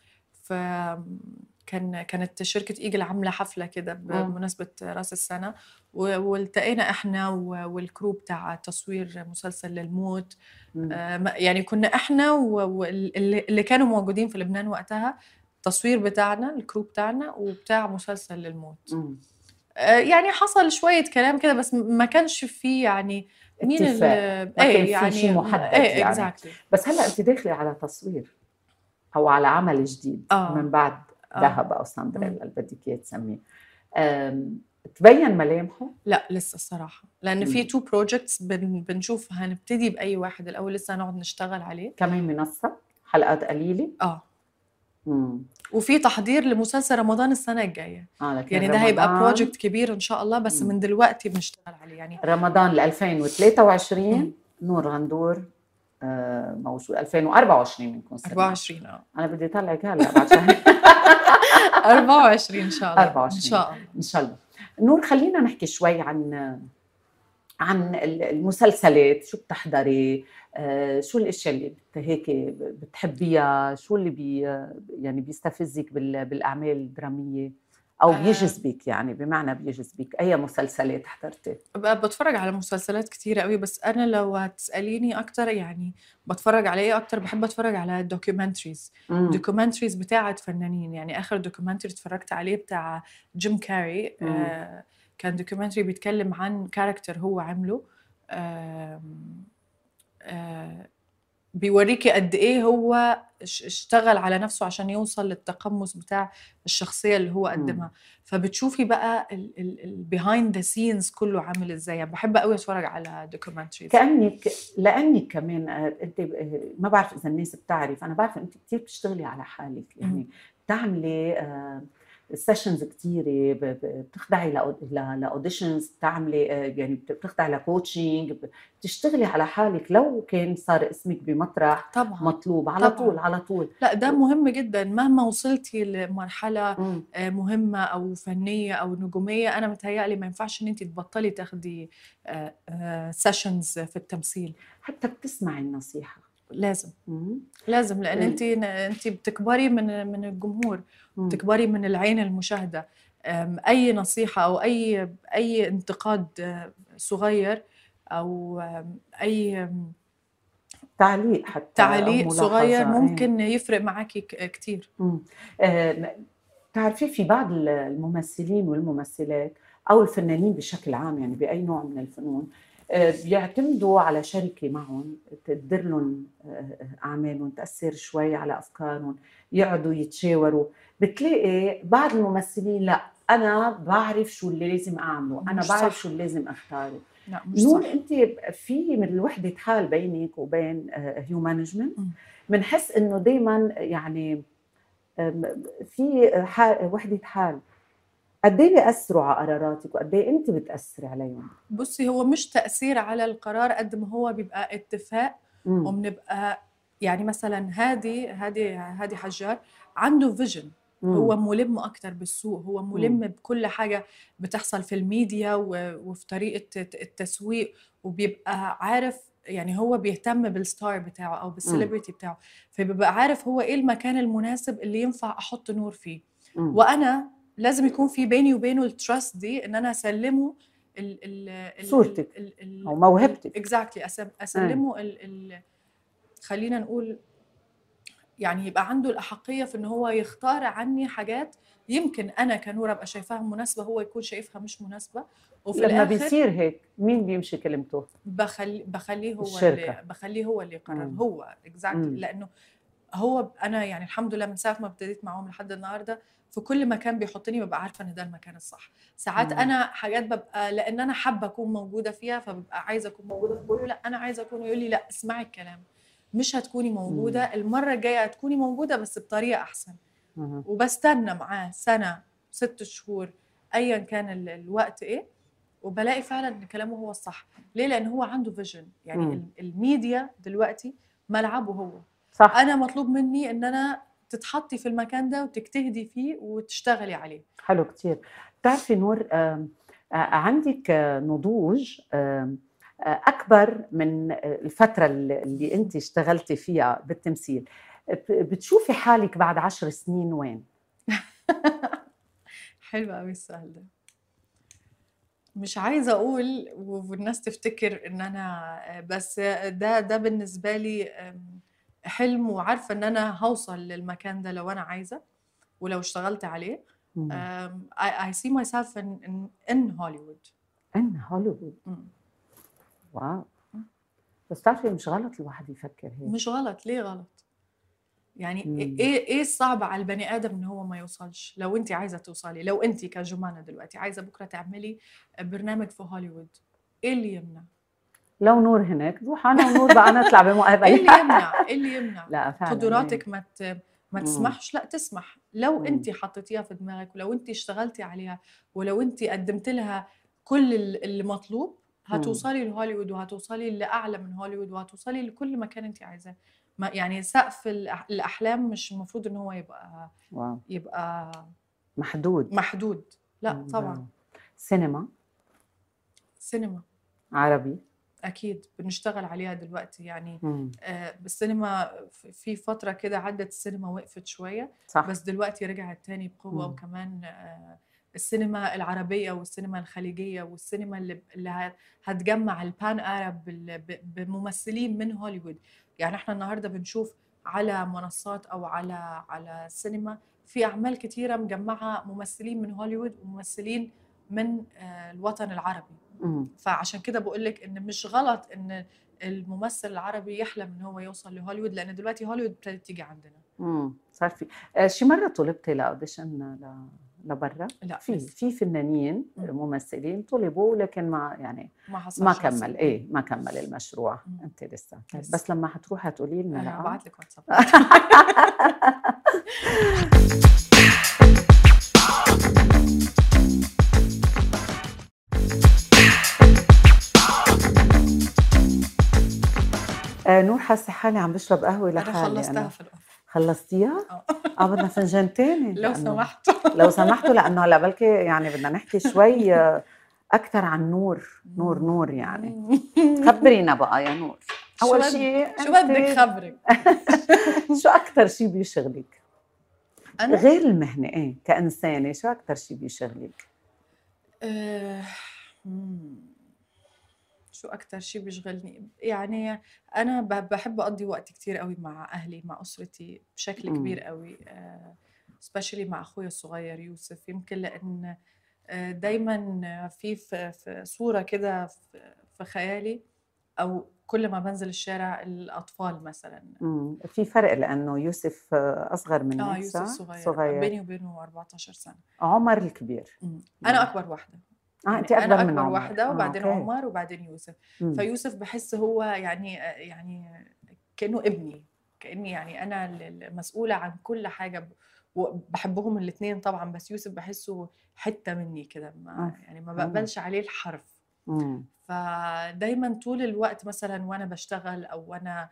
في كان كانت شركة ايجل عاملة حفلة كده مم. بمناسبة راس السنة و- والتقينا احنا و- والكرو بتاع تصوير مسلسل للموت مم. آه، ما- يعني كنا احنا واللي اللي كانوا موجودين في لبنان وقتها التصوير بتاعنا الكرو بتاعنا وبتاع مسلسل للموت مم. آه، يعني حصل شوية كلام كده بس ما كانش فيه يعني مين اتفاق. اللي ما كان في شيء محدد ايه يعني. اكزاكتلي بس هلا انت داخله على تصوير او على عمل جديد آه. من بعد آه. ذهب او سندريلا اللي بدك اياه تسميه أم، تبين ملامحه لا لسه الصراحة لأن في مم. تو بروجكتس بن بنشوف هنبتدي بأي واحد الأول لسه هنقعد نشتغل عليه كمان منصه حلقات قليله اه امم وفي تحضير لمسلسل رمضان السنه الجايه اه لكن يعني ده هيبقى رمضان- بروجكت كبير ان شاء الله بس مم. من دلوقتي بنشتغل عليه يعني رمضان ل 2023 مم. نور غندور آه، موجود 2024 بنكون سنة. 24 اه انا بدي اطلعك هلا بعد شهر 24 ان شاء الله 24. ان شاء الله ان شاء الله نور خلينا نحكي شوي عن عن المسلسلات شو بتحضري آه، شو الاشياء اللي بت- هيك بتحبيها شو اللي بي يعني بيستفزك بال- بالاعمال الدراميه او آه. بيجذبك يعني بمعنى بيجذبك اي مسلسلات حضرتي بقى بتفرج على مسلسلات كتيرة قوي بس انا لو هتساليني اكتر يعني بتفرج على ايه اكتر بحب اتفرج على دوكيومنتريز مم. دوكيومنتريز بتاعه فنانين يعني اخر دوكيومنتري اتفرجت عليه بتاع جيم كاري مم. آه كان دوكيومنتري بيتكلم عن كاركتر هو عامله آم، آه بيوريكي قد ايه هو اش- اشتغل على نفسه عشان يوصل للتقمص بتاع الشخصيه اللي هو قدمها فبتشوفي بقى البيهايند ذا سينز كله عامل ازاي يعني بحب قوي اتفرج على دوكيومنتريز كانك لانك كمان آه، انت آه، ما بعرف اذا الناس بتعرف انا بعرف انت كثير بتشتغلي على حالك يعني بتعملي سيشنز كثيره بتخضعي لاوديشنز بتعملي آه، يعني بتخضعي لكوتشنج بتشتغلي على حالك لو كان صار اسمك بمطرح طبعا مطلوب على طبعاً. طول على طول لا ده مهم جدا مهما وصلتي لمرحله مم. آه، مهمه او فنيه او نجوميه انا متهيألي ما ينفعش ان انت تبطلي تاخدي سيشنز في التمثيل حتى بتسمعي النصيحه لازم مم. لازم لان مم. انت انت بتكبري من من الجمهور مم. بتكبري من العين المشاهده أم، اي نصيحه او اي اي انتقاد آه، صغير او أم، اي أم، تعليق حتى أو تعليق ملاحظة. صغير إيه. ممكن يفرق معاكي ك- كتير مم. آه، بتعرفي في بعض الممثلين والممثلات او الفنانين بشكل عام يعني باي نوع من الفنون آه، بيعتمدوا على شركه معهم تدير لهم آه، اعمالهم تاثر شوي على افكارهم يقعدوا يتشاوروا بتلاقي بعض الممثلين لا انا بعرف شو اللي لازم اعمله انا مش بعرف صح. شو اللي لازم اختاره لا مش نور صح انت في من وحده حال بينك وبين هيو مانجمنت مم. بنحس انه دائما يعني أم، في حال وحده حال قد ايه بياثروا على قراراتك وقد ايه انت بتاثري عليهم بصي هو مش تأثير على القرار قد ما هو بيبقى اتفاق مم. وبنبقى يعني مثلا هادي هادي هادي حجار عنده فيجن مم. هو ملم اكتر بالسوق هو ملم بكل حاجه بتحصل في الميديا و- وفي طريقه الت- التسويق وبيبقى عارف يعني هو بيهتم بالستار بتاعه او بالسليبرتي بتاعه فبيبقى عارف هو ايه المكان المناسب اللي ينفع احط نور فيه مم. وانا لازم يكون في بيني وبينه التراست دي ان انا اسلمه ال ال ال صورتك ال ال أو موهبتك. اكزاكتلي اسلمه ال ال خلينا نقول يعني يبقى عنده الاحقيه في ان هو يختار عني حاجات يمكن انا كنور ابقى شايفاها مناسبه هو يكون شايفها مش مناسبه وفي لما الاخر بيصير هيك مين بيمشي كلمته بخلي بخليه هو الشركة. اللي بخليه هو اللي يقرر مم. هو اكزاكتلي مم. لانه هو انا يعني الحمد لله من ساعه ما ابتديت معاهم لحد النهارده في كل مكان بيحطني ببقى عارفه ان ده المكان الصح ساعات مم. انا حاجات ببقى لان انا حابه اكون موجوده فيها فببقى عايزه اكون موجوده فبقول له لا انا عايزه اكون يقول لي لا اسمعي الكلام مش هتكوني موجوده المره الجايه هتكوني موجوده بس بطريقه احسن مم. وبستنى معاه سنه ست شهور ايا كان ال- الوقت ايه وبلاقي فعلا ان كلامه هو الصح ليه لان هو عنده فيجن يعني مم. ال- الميديا دلوقتي ملعبه هو صح انا مطلوب مني ان انا تتحطي في المكان ده وتجتهدي فيه وتشتغلي عليه حلو كتير بتعرفي نور آم، آه، عندك آه، نضوج آم، آه، اكبر من آه، الفتره اللي اللي انت اشتغلتي فيها بالتمثيل ب- بتشوفي حالك بعد عشر سنين وين حلو قوي السؤال ده مش عايزه اقول والناس تفتكر ان انا بس ده ده بالنسبه لي أم، حلم وعارفه ان انا هوصل للمكان ده لو انا عايزه ولو اشتغلت عليه مم. um, I, I see myself in, in, in Hollywood ان هوليوود مم. واو بس تعرفي مش غلط الواحد يفكر هيك مش غلط ليه غلط يعني مم. ايه ايه الصعب على البني ادم ان هو ما يوصلش لو انت عايزه توصلي لو انت كجمانه دلوقتي عايزه بكره تعملي برنامج في هوليوود ايه اللي يمنع لو نور هناك روح انا ونور بقى نطلع بمقابله ايه اللي يمنع ايه اللي يمنع لا فعلا قدراتك ما ت... ما مم. تسمحش لا تسمح لو مم. انت حطيتيها في دماغك ولو انت اشتغلتي عليها ولو انت قدمت لها كل ال- اللي مطلوب هتوصلي لهوليوود وهتوصلي لاعلى من هوليوود وهتوصلي لكل مكان انت عايزاه ما يعني سقف الأح- الاحلام مش المفروض ان هو يبقى واو يبقى محدود محدود لا مم. طبعا سينما سينما عربي اكيد بنشتغل عليها دلوقتي يعني مم. آه، السينما في- في فتره كده عدت السينما وقفت شويه صح بس دلوقتي رجعت تاني بقوة مم. وكمان آه، السينما العربية والسينما الخليجية والسينما اللي اللي ه- هتجمع البان ارب بممثلين من هوليوود يعني احنا النهارده بنشوف على منصات او على على السينما في اعمال كتيرة مجمعة ممثلين من هوليوود وممثلين من آه، الوطن العربي مم. فعشان كده بقول لك ان مش غلط ان الممثل العربي يحلم ان هو يوصل لهوليوود لان دلوقتي هوليوود ابتدت تيجي عندنا مم. صار في آه، شي مره طلبتي لاوديشن ل... لبرا لا في لسه. في فنانين مم. ممثلين طلبوا لكن ما يعني ما حصلش ما لسه. كمل ايه ما كمل المشروع مم. انت لسه طيب لسه. بس لما حتروحي تقولي لنا انا لا هبعت لك واتساب آه نور حاسه حالي عم بشرب قهوه انا لحالي خلصتها في الأوف. خلصتيها؟ آه. اه بدنا فنجان تاني لو لأنه- سمحت لو سمحتوا لانه هلا بلكي يعني بدنا نحكي شوي آه، اكثر عن نور نور نور يعني خبرينا بقى يا نور شو اول بد- شيء شو بدك خبرك شو اكثر شيء بيشغلك انا غير المهنه ايه كانسانه شو اكثر شيء بيشغلك آه، مم. شو أكتر شيء بيشغلني يعني أنا ب- بحب أقضي وقت كتير قوي مع أهلي مع أسرتي بشكل مم. كبير قوي آه، سبيشالي مع أخويا الصغير يوسف يمكن لأن آه، دايما في في في صورة كده في في خيالي أو كل ما بنزل الشارع الأطفال مثلا مم. في فرق لانه يوسف آه، اصغر منك اه يوسف صح؟ صغير, صغير بيني وبينه 14 سنة عمر الكبير مم. أنا أكبر واحدة اه يعني انت اكبر أنا من أكبر عمر واحدة آه، وبعدين أوكي. عمر وبعدين يوسف مم. فيوسف بحس هو يعني يعني كأنه ابني كأني يعني أنا المسؤولة عن كل حاجة ب- وبحبهم الاثنين طبعا بس يوسف بحسه حتة مني كده ما آه، يعني ما حلو. بقبلش عليه الحرف مم. فدايما طول الوقت مثلا وانا بشتغل او وانا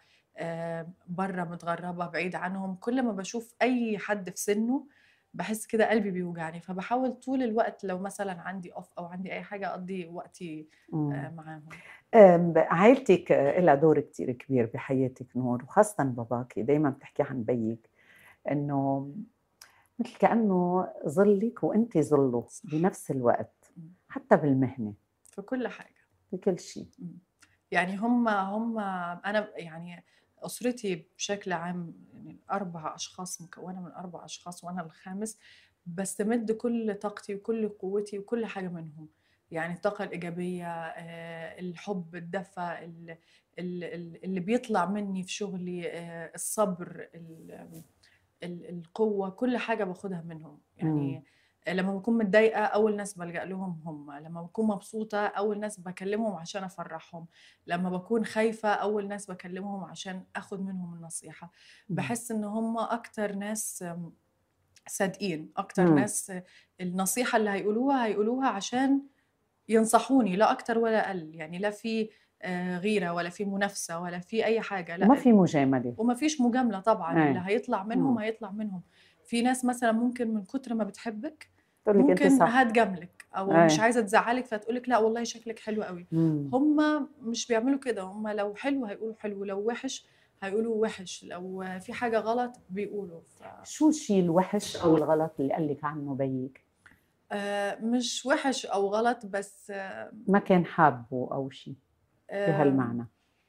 بره متغربه بعيد عنهم كل ما بشوف اي حد في سنه بحس كده قلبي بيوجعني فبحاول طول الوقت لو مثلا عندي اوف او عندي اي حاجه اقضي وقتي مم. آه، معاهم أم، عائلتك آه، لها دور كتير كبير بحياتك نور وخاصة باباكي دايما بتحكي عن بيك انه مثل كأنه ظلك وانت ظله صح. بنفس الوقت مم. حتى بالمهنة في كل حاجه بكل شيء مم. يعني هم هم انا يعني اسرتي بشكل عام يعني اربع اشخاص مكونه من اربع اشخاص وانا الخامس بستمد كل طاقتي وكل قوتي وكل حاجه منهم يعني الطاقه الايجابيه آه، الحب الدفى ال- ال- ال- اللي بيطلع مني في شغلي آه، الصبر ال- ال- القوه كل حاجه باخدها منهم يعني لما بكون متضايقه اول ناس بلجأ لهم هم لما بكون مبسوطه اول ناس بكلمهم عشان افرحهم لما بكون خايفه اول ناس بكلمهم عشان اخد منهم النصيحه مم. بحس ان هم اكتر ناس أم، صادقين اكتر مم. ناس النصيحه اللي هيقولوها هيقولوها عشان ينصحوني لا اكتر ولا اقل يعني لا في آه، غيره ولا في منافسه ولا في اي حاجه لا وما في مجاملة وما فيش مجامله طبعا إيه. اللي هيطلع منهم مم. هيطلع منهم في ناس مثلا ممكن من كتر ما بتحبك تقول لك انت ممكن صح هتجاملك او أي. مش عايزه تزعلك فتقولك لا والله شكلك حلو قوي مم. هم مش بيعملوا كده هم لو حلو هيقولوا حلو لو وحش هيقولوا وحش لو في حاجه غلط بيقولوا ف... شو الشيء الوحش او الغلط اللي قال لك عنه بيك آه، مش وحش او غلط بس آه، ما كان حابه او شيء آه، بهالمعنى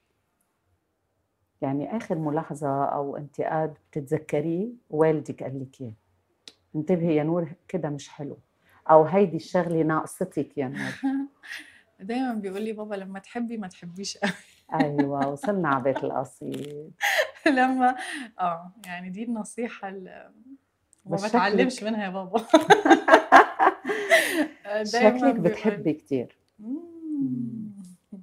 يعني اخر ملاحظه او انتقاد بتتذكريه والدك قال لك اياه انتبهي يا نور كده مش حلو او هيدي الشغله ناقصتك يا نور دايما بيقول لي بابا لما تحبي ما تحبيش قوي ايوه وصلنا على بيت القصيد لما اه يعني دي النصيحه اللي ما بس بتعلمش شكلك- منها يا بابا دايما شكلك بيقول- بتحبي كثير مم.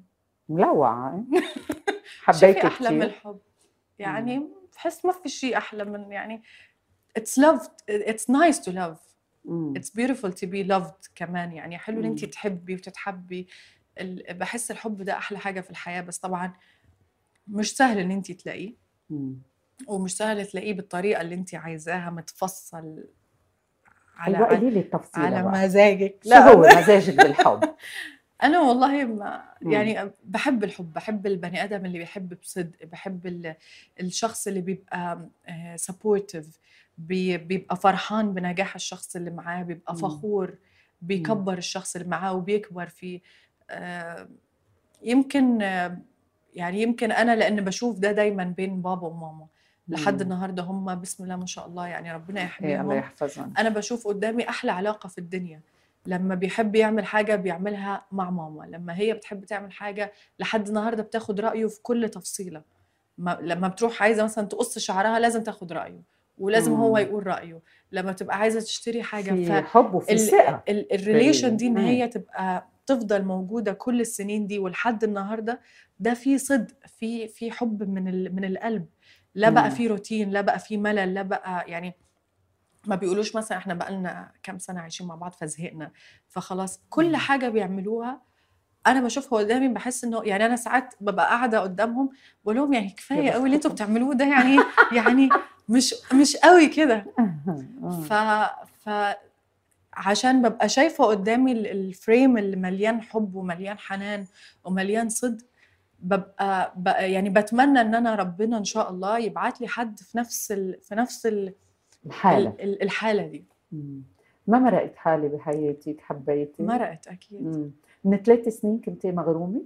ملوعه شو حبيتي في احلى من كثير الحب يعني بحس ما في شيء احلى من يعني it's loved it's nice to love مم. it's beautiful to be loved كمان يعني حلو ان انت مم. تحبي وتتحبي ال- بحس الحب ده احلى حاجه في الحياه بس طبعا مش سهل ان انت تلاقيه مم. ومش سهل تلاقيه بالطريقه اللي انت عايزاها متفصل على ايوه على, قولي لي التفصيل على بقى مزاجك شو هو مزاجك بالحب؟ انا والله ما مم. يعني بحب الحب بحب البني ادم اللي بيحب بصدق بحب ال- الشخص اللي بيبقى سبورتيف بيبقى فرحان بنجاح الشخص اللي معاه بيبقى مم. فخور بيكبر الشخص اللي معاه وبيكبر فيه آه، يمكن آه، يعني يمكن انا لان بشوف ده دايما بين بابا وماما لحد مم. النهارده هم بسم الله ما شاء الله يعني ربنا ايه الله يحميهم يحفظهم انا بشوف قدامي احلى علاقه في الدنيا لما بيحب يعمل حاجه بيعملها مع ماما لما هي بتحب تعمل حاجه لحد النهارده بتاخد رايه في كل تفصيله ما لما بتروح عايزه مثلا تقص شعرها لازم تاخد رايه ولازم هو مم. يقول رايه لما تبقى عايزه تشتري حاجه في ف حب وفي ثقه الريليشن دي ان مم. هي تبقى تفضل موجوده كل السنين دي ولحد النهارده ده في صدق في في حب من ال- من القلب لا بقى مم. في روتين لا بقى في ملل لا بقى يعني ما بيقولوش مثلا احنا بقى لنا كام سنه عايشين مع بعض فزهقنا فخلاص كل مم. حاجه بيعملوها انا بشوفها قدامي بحس انه يعني انا ساعات ببقى قاعده قدامهم بقول لهم يعني كفايه قوي اللي انتوا بتعملوه ده يعني يعني مش مش قوي كده ف ف عشان ببقى شايفه قدامي ال- الفريم اللي مليان حب ومليان حنان ومليان صدق ببقى, بقى يعني بتمنى ان انا ربنا ان شاء الله يبعت لي حد في نفس ال في نفس ال الحالة ال- ال- الحاله دي مم. ما مرقت حالة بحياتك حبيتي؟ مرقت اكيد مم. من ثلاث سنين كنتي مغرومة؟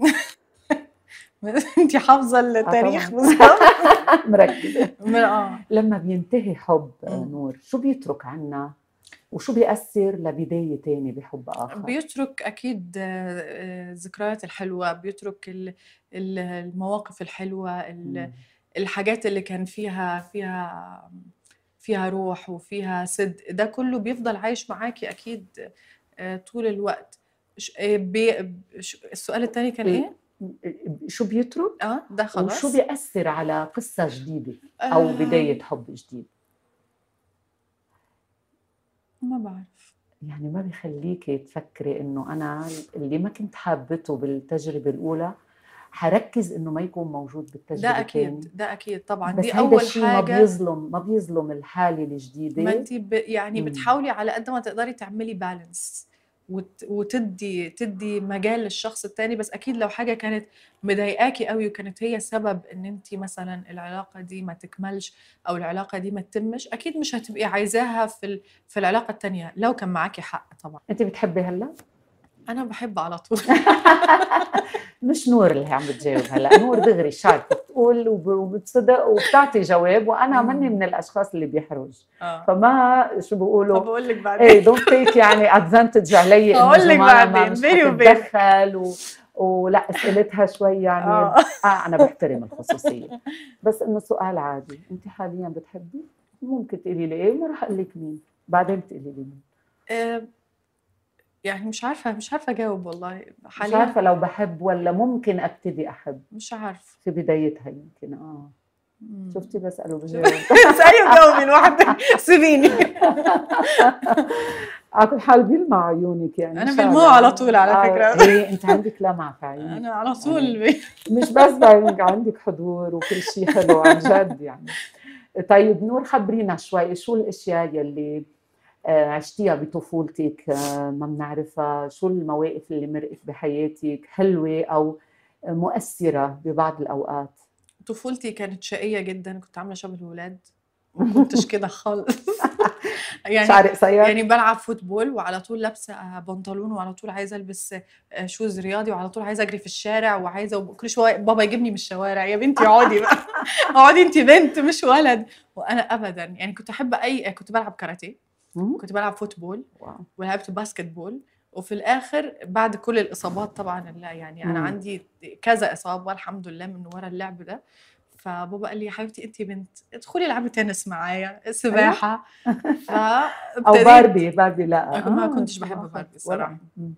انت حافظه التاريخ طبعاً. بالظبط مركزة من- اه لما بينتهي حب آه، مم. نور شو بيترك عنا وشو بيأثر لبداية تاني بحب آخر؟ بيترك اكيد آه، آه، الذكريات الحلوه بيترك ال- ال- المواقف الحلوه ال- مم. الحاجات اللي كان فيها فيها فيها روح وفيها صدق ده كله بيفضل عايش معاكي اكيد آه، طول الوقت ش- آه، بي- ش- السؤال الثاني كان بي- ايه؟ شو بيترك اه ده خلاص وشو بيأثر على قصة جديدة أو آه، بداية حب جديد؟ ما بعرف يعني ما بيخليكي تفكري انه انا اللي ما كنت حابته بالتجربه الاولى حركز انه ما يكون موجود بالتجربه ده الثانية. اكيد ده اكيد طبعا بس دي هيدا اول الشيء ما حاجه بيظلم ما بيظلم الحاله الجديده ما انت ب... يعني مم. بتحاولي على قد ما تقدري تعملي بالانس وت... وتدي تدي مجال للشخص التاني بس اكيد لو حاجه كانت مضايقاكي قوي وكانت هي سبب ان انت مثلا العلاقه دي ما تكملش او العلاقه دي ما تتمش اكيد مش هتبقي عايزاها في ال... في العلاقه التانيه لو كان معاكي حق طبعا انت بتحبي هلا انا بحب على طول مش نور اللي عم بتجاوب هلا نور دغري شعر بتقول وب- وبتصدق وبتعطي جواب وانا مم. مني من الاشخاص اللي بيحرج اه فما شو بيقولوا بقول لك بعدين ايه دونت تيك يعني ادفانتج علي إنه هقول لك جمانة ما بعدين، مش بيني وبينك. حتتدخل و... ولا اسئلتها شوي يعني اه اه انا بحترم الخصوصيه بس انه سؤال عادي انت حاليا بتحبي ممكن تقولي لي ايه وما راح اقول لك مين بعدين تقولي لي مين آه، يعني مش عارفه مش عارفه اجاوب والله مش حاليا عارفه لو بحب ولا ممكن ابتدي احب مش عارفه في بدايتها يمكن اه مم. شفتي بساله بجاوب اسالي وجاوبي لوحدك سيبيني على كل حال بيلمع عيونك يعني أنا إن شاء بيلمعوا الله. على طول على آه، فكرة. هي انت عندك لمعة في عيونك انا على طول بي- مش بس بعينك عندك حضور وكل شيء حلو عن جد يعني طيب نور خبرينا شوي شو الاشياء يلي آه، عشتيها بطفولتك آه، ما بنعرفها شو المواقف اللي مرقت بحياتك حلوة أو مؤثرة ببعض الأوقات طفولتي كانت شقيه جدا كنت عامله شبه الولاد ما كنتش كده خالص يعني شعر قصير يعني بلعب فوتبول وعلى طول لابسه بنطلون وعلى طول عايزه البس آه، شوز رياضي وعلى طول عايزه اجري في الشارع وعايزه وكل شويه بابا يجيبني من الشوارع يا بنتي اقعدي بقى اقعدي انت بنت مش ولد وانا ابدا يعني كنت احب اي كنت بلعب كاراتيه مم؟ كنت بلعب فوتبول واو. ولعبت باسكت بول وفي الاخر بعد كل الاصابات طبعا لا يعني انا مم. عندي كذا اصابه الحمد لله من ورا اللعب ده فبابا قال لي يا حبيبتي انت بنت ادخلي العبي تنس معايا سباحه أو فابتديت باربي باربي لا ما آه، كنتش بحب صراحة. باربي ولا. الصراحة. مم.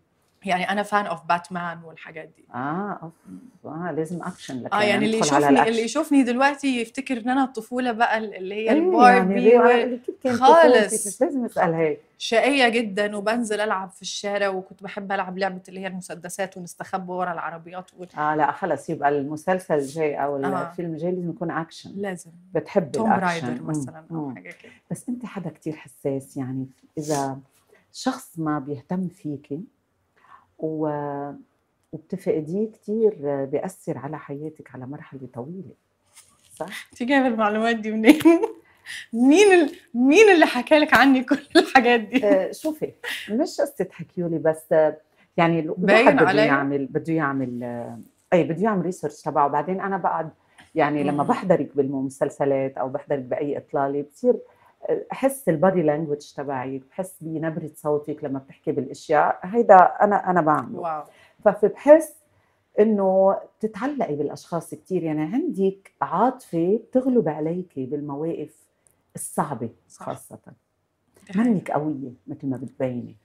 يعني انا فان اوف باتمان والحاجات دي اه اوف اه لازم اكشن لك اه يعني اللي ندخل على يشوفني الأكشن. اللي يشوفني دلوقتي يفتكر ان انا الطفوله بقى اللي هي إيه الباربي يعني و- كيف كانت خالص. طفولتك؟ مش لازم اسال هيك شقية جدا وبنزل ألعب في الشارع وكنت بحب ألعب لعبة اللي هي المسدسات ونستخبى ورا العربيات وال- اه لا خلص يبقى المسلسل الجاي او آه. الفيلم الجاي لازم يكون اكشن لازم بتحب توم الاكشن رايدر مم. مثلا أو مم. حاجة كده بس انت حدا كتير حساس يعني اذا شخص ما بيهتم فيكي و... وبتفقديه كتير بيأثر على حياتك على مرحلة طويلة صح؟ أنت جايبة المعلومات دي منين؟ مين ال... مين اللي حكى لك عني كل الحاجات دي؟ آه، شوفي مش قصة حكيولي بس آه، يعني باين الواحد بده علي. يعمل بده يعمل آه، اي بده يعمل ريسيرش تبعه بعدين انا بقعد يعني لما مم. بحضرك بالمسلسلات او بحضرك باي اطلاله بصير آه، احس البادي لانجوج تبعك بحس بنبره صوتك لما بتحكي بالاشياء هيدا انا انا بعمله واو فبحس انه بتتعلقي بالاشخاص كثير يعني عندك عاطفه بتغلب عليكي بالمواقف الصعبه صح. خاصه دي حقيقة. منك قويه مثل ما بتبيني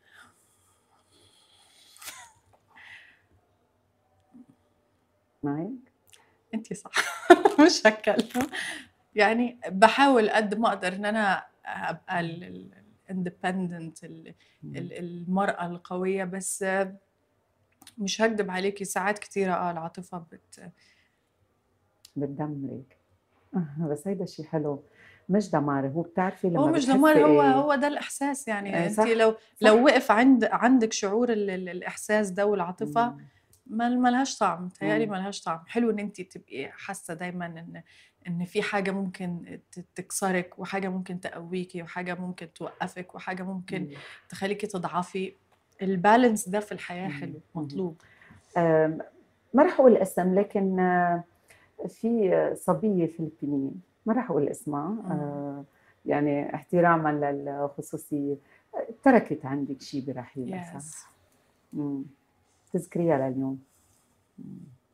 معك انت صح مش هتكلم يعني بحاول قد ما اقدر ان انا ابقى الاندبندنت المراه القويه بس مش هكدب عليكي ساعات كتيره اه العاطفه بت بتدمرك آه، بس هيدا شيء حلو مش دمار هو بتعرفي لما هو مش بتحسي دمار هو إيه؟ هو ده الاحساس يعني إيه، انت صح، لو صح. لو وقف عند عندك شعور ال- ال- الاحساس ده والعاطفه مم. ما ملهاش طعم متهيألي مم. ملهاش طعم حلو ان انت تبقي حاسه دايما ان ان في حاجه ممكن ت- تكسرك وحاجه ممكن تقويكي وحاجه ممكن توقفك وحاجه ممكن مم. تخليكي تضعفي البالانس ده في الحياه مم. حلو مم. مطلوب آم، ما راح اقول اسم لكن آه، في صبيه فلبينيه ما راح اقول اسمها آه، يعني احتراما للخصوصيه آه، تركت عندك شيء برحيلها يس صح؟ مم. تذكريها لليوم مم.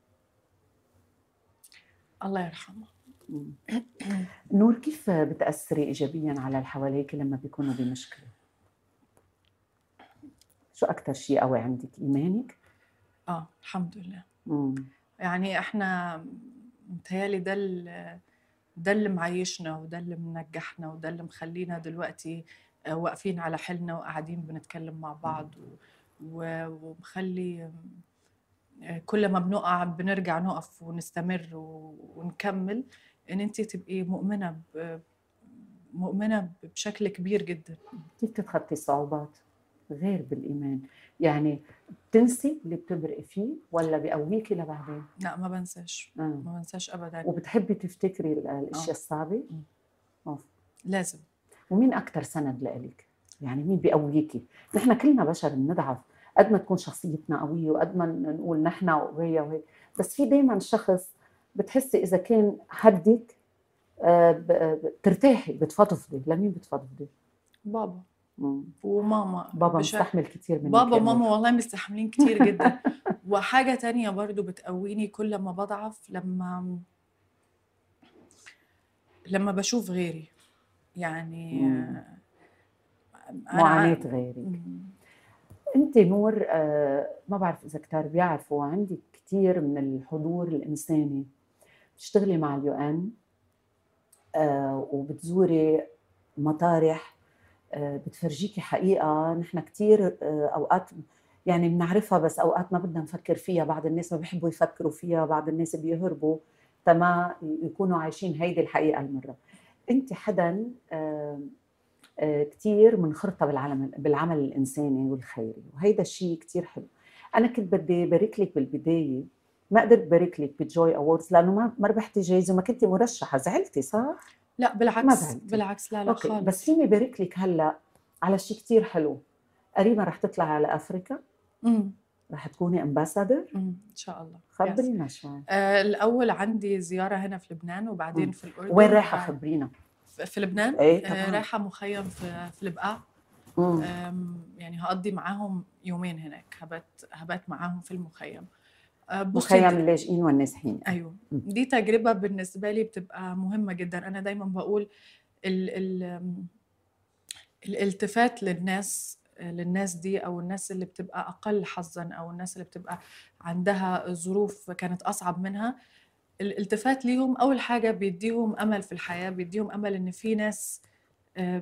الله يرحمه مم. نور كيف بتأثري إيجابيا على اللي حواليك لما بيكونوا بمشكلة؟ شو أكثر شيء قوي عندك؟ إيمانك؟ اه الحمد لله مم. يعني احنا متهيألي ده ال- ده اللي معيشنا وده اللي منجحنا وده اللي مخلينا دلوقتي آه، واقفين على حيلنا وقاعدين بنتكلم مع بعض و- و- ومخلي آه، كل ما بنقع بنرجع نقف ونستمر و- ونكمل ان انت تبقي مؤمنة ب- مؤمنة بشكل كبير جدا كيف تتخطي الصعوبات؟ غير بالإيمان يعني بتنسي اللي بتبرقي فيه ولا بيقويكي لبعدين؟ لا ما بنساش آه. ما بنساش ابدا وبتحبي تفتكري ال- الأشياء الصعبة؟ مم. أوف. لازم ومين أكثر سند لإلك؟ يعني مين بيقويكي؟ نحن كلنا بشر بنضعف قد ما تكون شخصيتنا قوية وقد ما نقول نحن وهي وهي بس في دايما شخص بتحسي إذا كان حدك آه، ب- ب- بترتاحي بتفضفضي لمين بتفضفضي؟ بابا مم. وماما بابا بش- مستحمل كثير منك بابا يا نور. وماما والله مستحملين كتير جدا وحاجة تانية برضو بتقويني كل ما بضعف لما لما بشوف غيري يعني مم. أنا- معاناة غيرك مم. انت نور آه، ما بعرف اذا كتار بيعرفوا عندك كثير من الحضور الانساني بتشتغلي مع اليو ان وبتزوري مطارح آه، بتفرجيكي حقيقه نحن كثير اوقات يعني بنعرفها بس اوقات ما بدنا نفكر فيها بعض الناس ما بيحبوا يفكروا فيها بعض الناس بيهربوا تما يكونوا عايشين هيدي الحقيقه المره انت حدا آه، آه، كتير منخرطه بالعمل بالعمل الانساني والخيري وهيدا الشيء كتير حلو انا كنت بدي بارك لك بالبدايه ما قدرت بارك لك بجوي اووردز لانه ما ما ربحتي جايزه وما كنتي مرشحه زعلتي صح؟ لا ما بالعكس زعلتي. بالعكس لا لا اوكي خالص بس فيني بارك لك هلا على شيء كتير حلو قريبا رح تطلعي على افريكا مم. رح تكوني امباسادور مم. ان شاء الله يس. خبرينا شوي آه الاول عندي زياره هنا في لبنان وبعدين مم. في الاردن وين رايحه وبعد- خبرينا في لبنان ايه آه طبعا رايحه مخيم في في البقاع مم. أم، يعني هقضي معاهم يومين هناك هبات هبات معاهم في المخيم أه، بصي مخيم دي- اللاجئين والنازحين ايوه مم. دي تجربه بالنسبه لي بتبقى مهمه جدا انا دايما بقول ال ال أم، الالتفات للناس للناس دي او الناس اللي بتبقى اقل حظا او الناس اللي بتبقى عندها ظروف كانت اصعب منها الالتفات ليهم اول حاجه بيديهم امل في الحياه بيديهم امل ان في ناس آه،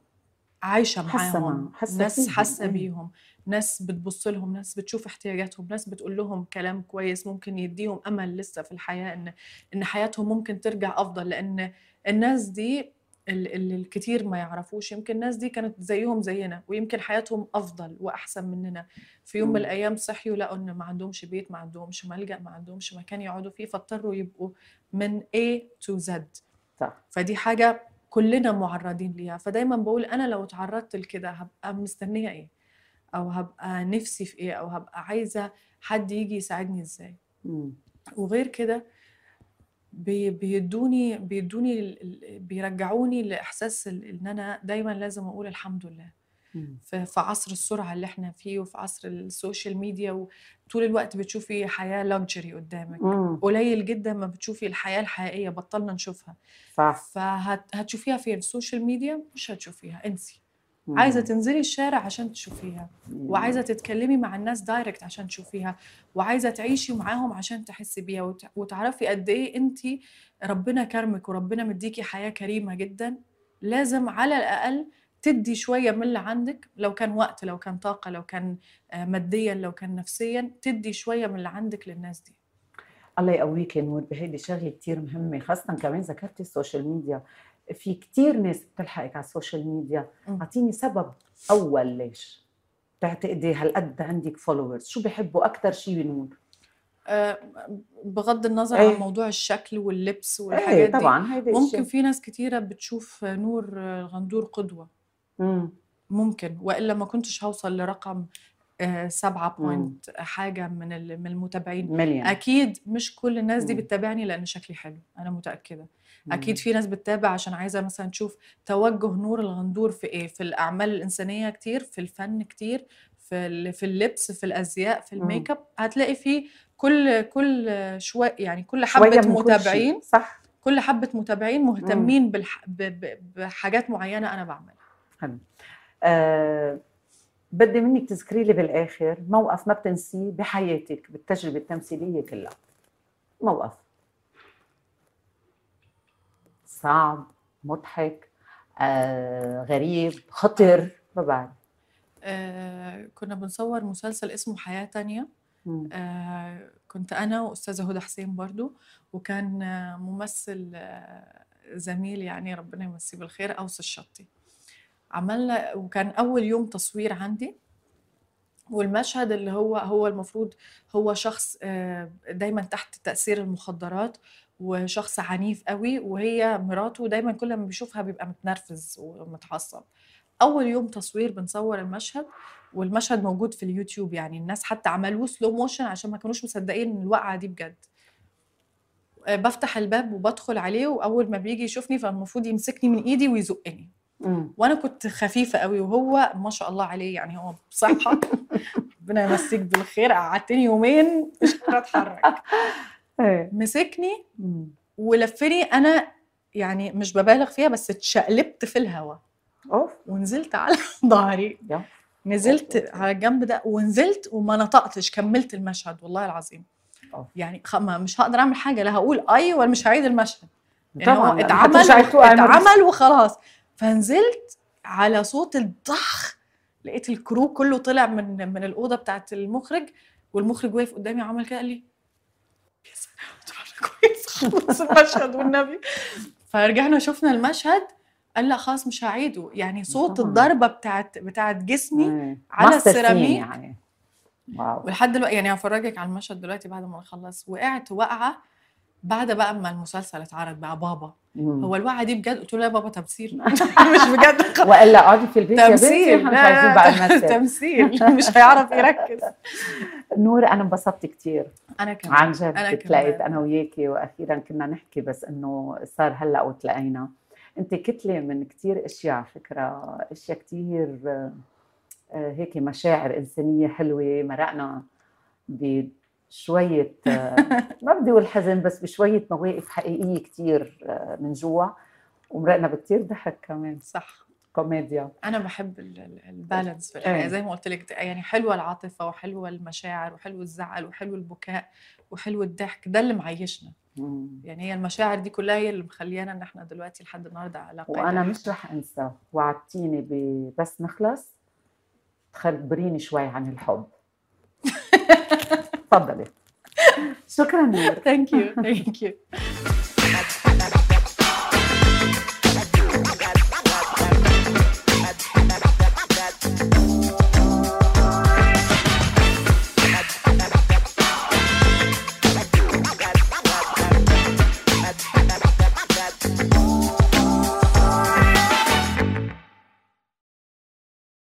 عايشه حاسة معاهم معهم، حاسة ناس فيهم. حاسه مم. بيهم ناس بتبص لهم ناس بتشوف احتياجاتهم ناس بتقول لهم كلام كويس ممكن يديهم امل لسه في الحياه ان ان حياتهم ممكن ترجع افضل لان الناس دي ال- اللي الكتير ما يعرفوش يمكن الناس دي كانت زيهم زينا ويمكن حياتهم افضل واحسن مننا في يوم من مم. الايام صحيوا لقوا ان ما عندهمش بيت ما عندهمش ملجأ ما عندهمش مكان يقعدوا فيه فاضطروا يبقوا من A to Z صح فدي حاجة كلنا معرضين ليها فدايما بقول أنا لو تعرضت لكده هبقى مستنية إيه أو هبقى نفسي في إيه أو هبقى عايزة حد يجي يساعدني إزاي مم. وغير كده بي- بيدوني بيدوني ال- ال- بيرجعوني لإحساس ال- إن أنا دايما لازم أقول الحمد لله مم. في في عصر السرعة اللي احنا فيه وفي عصر السوشيال ميديا وطول الوقت بتشوفي حياة لوكجري قدامك مم. قليل جدا ما بتشوفي الحياة الحقيقية بطلنا نشوفها صح فهتشوفيها فين السوشيال ميديا مش هتشوفيها انسي مم. عايزه تنزلي الشارع عشان تشوفيها مم. وعايزه تتكلمي مع الناس دايركت عشان تشوفيها وعايزه تعيشي معاهم عشان تحسي بيها وت- وتعرفي قد ايه انت ربنا كرمك وربنا مديكي حياه كريمه جدا لازم على الاقل تدي شويه من اللي عندك لو كان وقت لو كان طاقه لو كان آه، ماديا لو كان نفسيا تدي شويه من اللي عندك للناس دي الله يقويك يا نور بهيدي شغله كتير مهمه خاصه كمان ذكرتي السوشيال ميديا في كتير ناس بتلحقك على السوشيال ميديا مم. اعطيني سبب اول ليش بتعتقدي هالقد عندك فولورز شو بحبوا اكثر شيء بنور آه، بغض النظر إيه. عن موضوع الشكل واللبس والحاجات ايه دي طبعا هيدا ممكن الشيء. في ناس كتيرة بتشوف نور الغندور قدوة مم. ممكن وإلا ما كنتش هوصل لرقم آه، سبعة مم. بوينت حاجة من ال- من المتابعين مليون أكيد مش كل الناس دي مم. بتتابعني لأن شكلي حلو أنا متأكدة مم. أكيد في ناس بتتابع عشان عايزة مثلا تشوف توجه نور الغندور في إيه في الأعمال الإنسانية كتير في الفن كتير في ال- في اللبس في الأزياء في مم. الميك اب هتلاقي فيه كل كل شوية يعني كل شوية حبة من كل شيء. متابعين صح كل حبة متابعين مهتمين بالح... ب... ب... بحاجات معينة أنا بعملها حلو آه بدي منك تذكري لي بالاخر موقف ما بتنسيه بحياتك بالتجربه التمثيليه كلها موقف صعب مضحك آه غريب خطر ما بعرف آه كنا بنصور مسلسل اسمه حياة تانية مم. آه كنت أنا وأستاذة هدى حسين برضو وكان آه ممثل آه زميل يعني ربنا يمسيه بالخير أوس الشطي عملنا وكان أول يوم تصوير عندي والمشهد اللي هو هو المفروض هو شخص آه، دايما تحت تأثير المخدرات وشخص عنيف قوي وهي مراته دايما كل ما بيشوفها بيبقى متنرفز ومتعصب اول يوم تصوير بنصور المشهد والمشهد موجود في اليوتيوب يعني الناس حتى عملوه سلو موشن عشان ما كانوش مصدقين ان الوقعه دي بجد آه، بفتح الباب وبدخل عليه واول ما بيجي يشوفني فالمفروض يمسكني من ايدي ويزقني مم. وانا كنت خفيفه قوي وهو ما شاء الله عليه يعني هو بصحه ربنا يمسيك بالخير قعدتني يومين مش قادره اتحرك ايه مسكني مم. ولفني انا يعني مش ببالغ فيها بس اتشقلبت في الهواء اوف ونزلت على ظهري يا نزلت على الجنب ده ونزلت وما نطقتش كملت المشهد والله العظيم أوف. يعني خ- ما مش هقدر اعمل حاجه لا هقول اي ولا مش هعيد المشهد يعني هو طبعا اتعمل اتعمل وخلاص فنزلت على صوت الضخ لقيت الكرو كله طلع من من الاوضه بتاعت المخرج والمخرج واقف قدامي عمل كده قال لي يا سلام قلت له أنا كويس خلص المشهد والنبي فرجعنا شفنا المشهد قال لا خلاص مش هعيده يعني صوت طبعاً. الضربه بتاعت بتاعت جسمي على على السيراميك. يعني واو ولحد دلوقتي يعني هفرجك على المشهد دلوقتي بعد ما نخلص وقعت وقعه بعد بقى ما المسلسل اتعرض بقى بابا مم. هو الوقعه دي بجد قلت له لا يا بابا تمثيل مش بجد والا اقعدي في البيت يا بنتي تمثيل احنا مش عايزين بقى نمثل تمثيل مش هيعرف يركز نور انا انبسطت كثير انا كمان عن جد أنا تلاقيت كمان. انا وياكي واخيرا كنا نحكي بس انه صار هلا وتلاقينا انت كتله من كثير اشياء على فكره اشياء كثير هيك مشاعر انسانيه حلوه مرقنا بشويه آه، ما بدي اقول حزن بس بشويه مواقف حقيقيه كثير من جوا ومرقنا بكثير ضحك كمان صح كوميديا انا بحب البالانس في الحياه إيه. زي ما قلت لك يعني حلوه العاطفه وحلوه المشاعر وحلو الزعل وحلو البكاء وحلو الضحك ده اللي معيشنا مم. يعني هي المشاعر دي كلها هي اللي مخليانا ان احنا دلوقتي لحد النهارده على قيد وانا الحياة. مش رح انسى وعدتيني ب- بس نخلص تخبريني شوي عن الحب تفضلي شكرا نور ثانك يو ثانك يو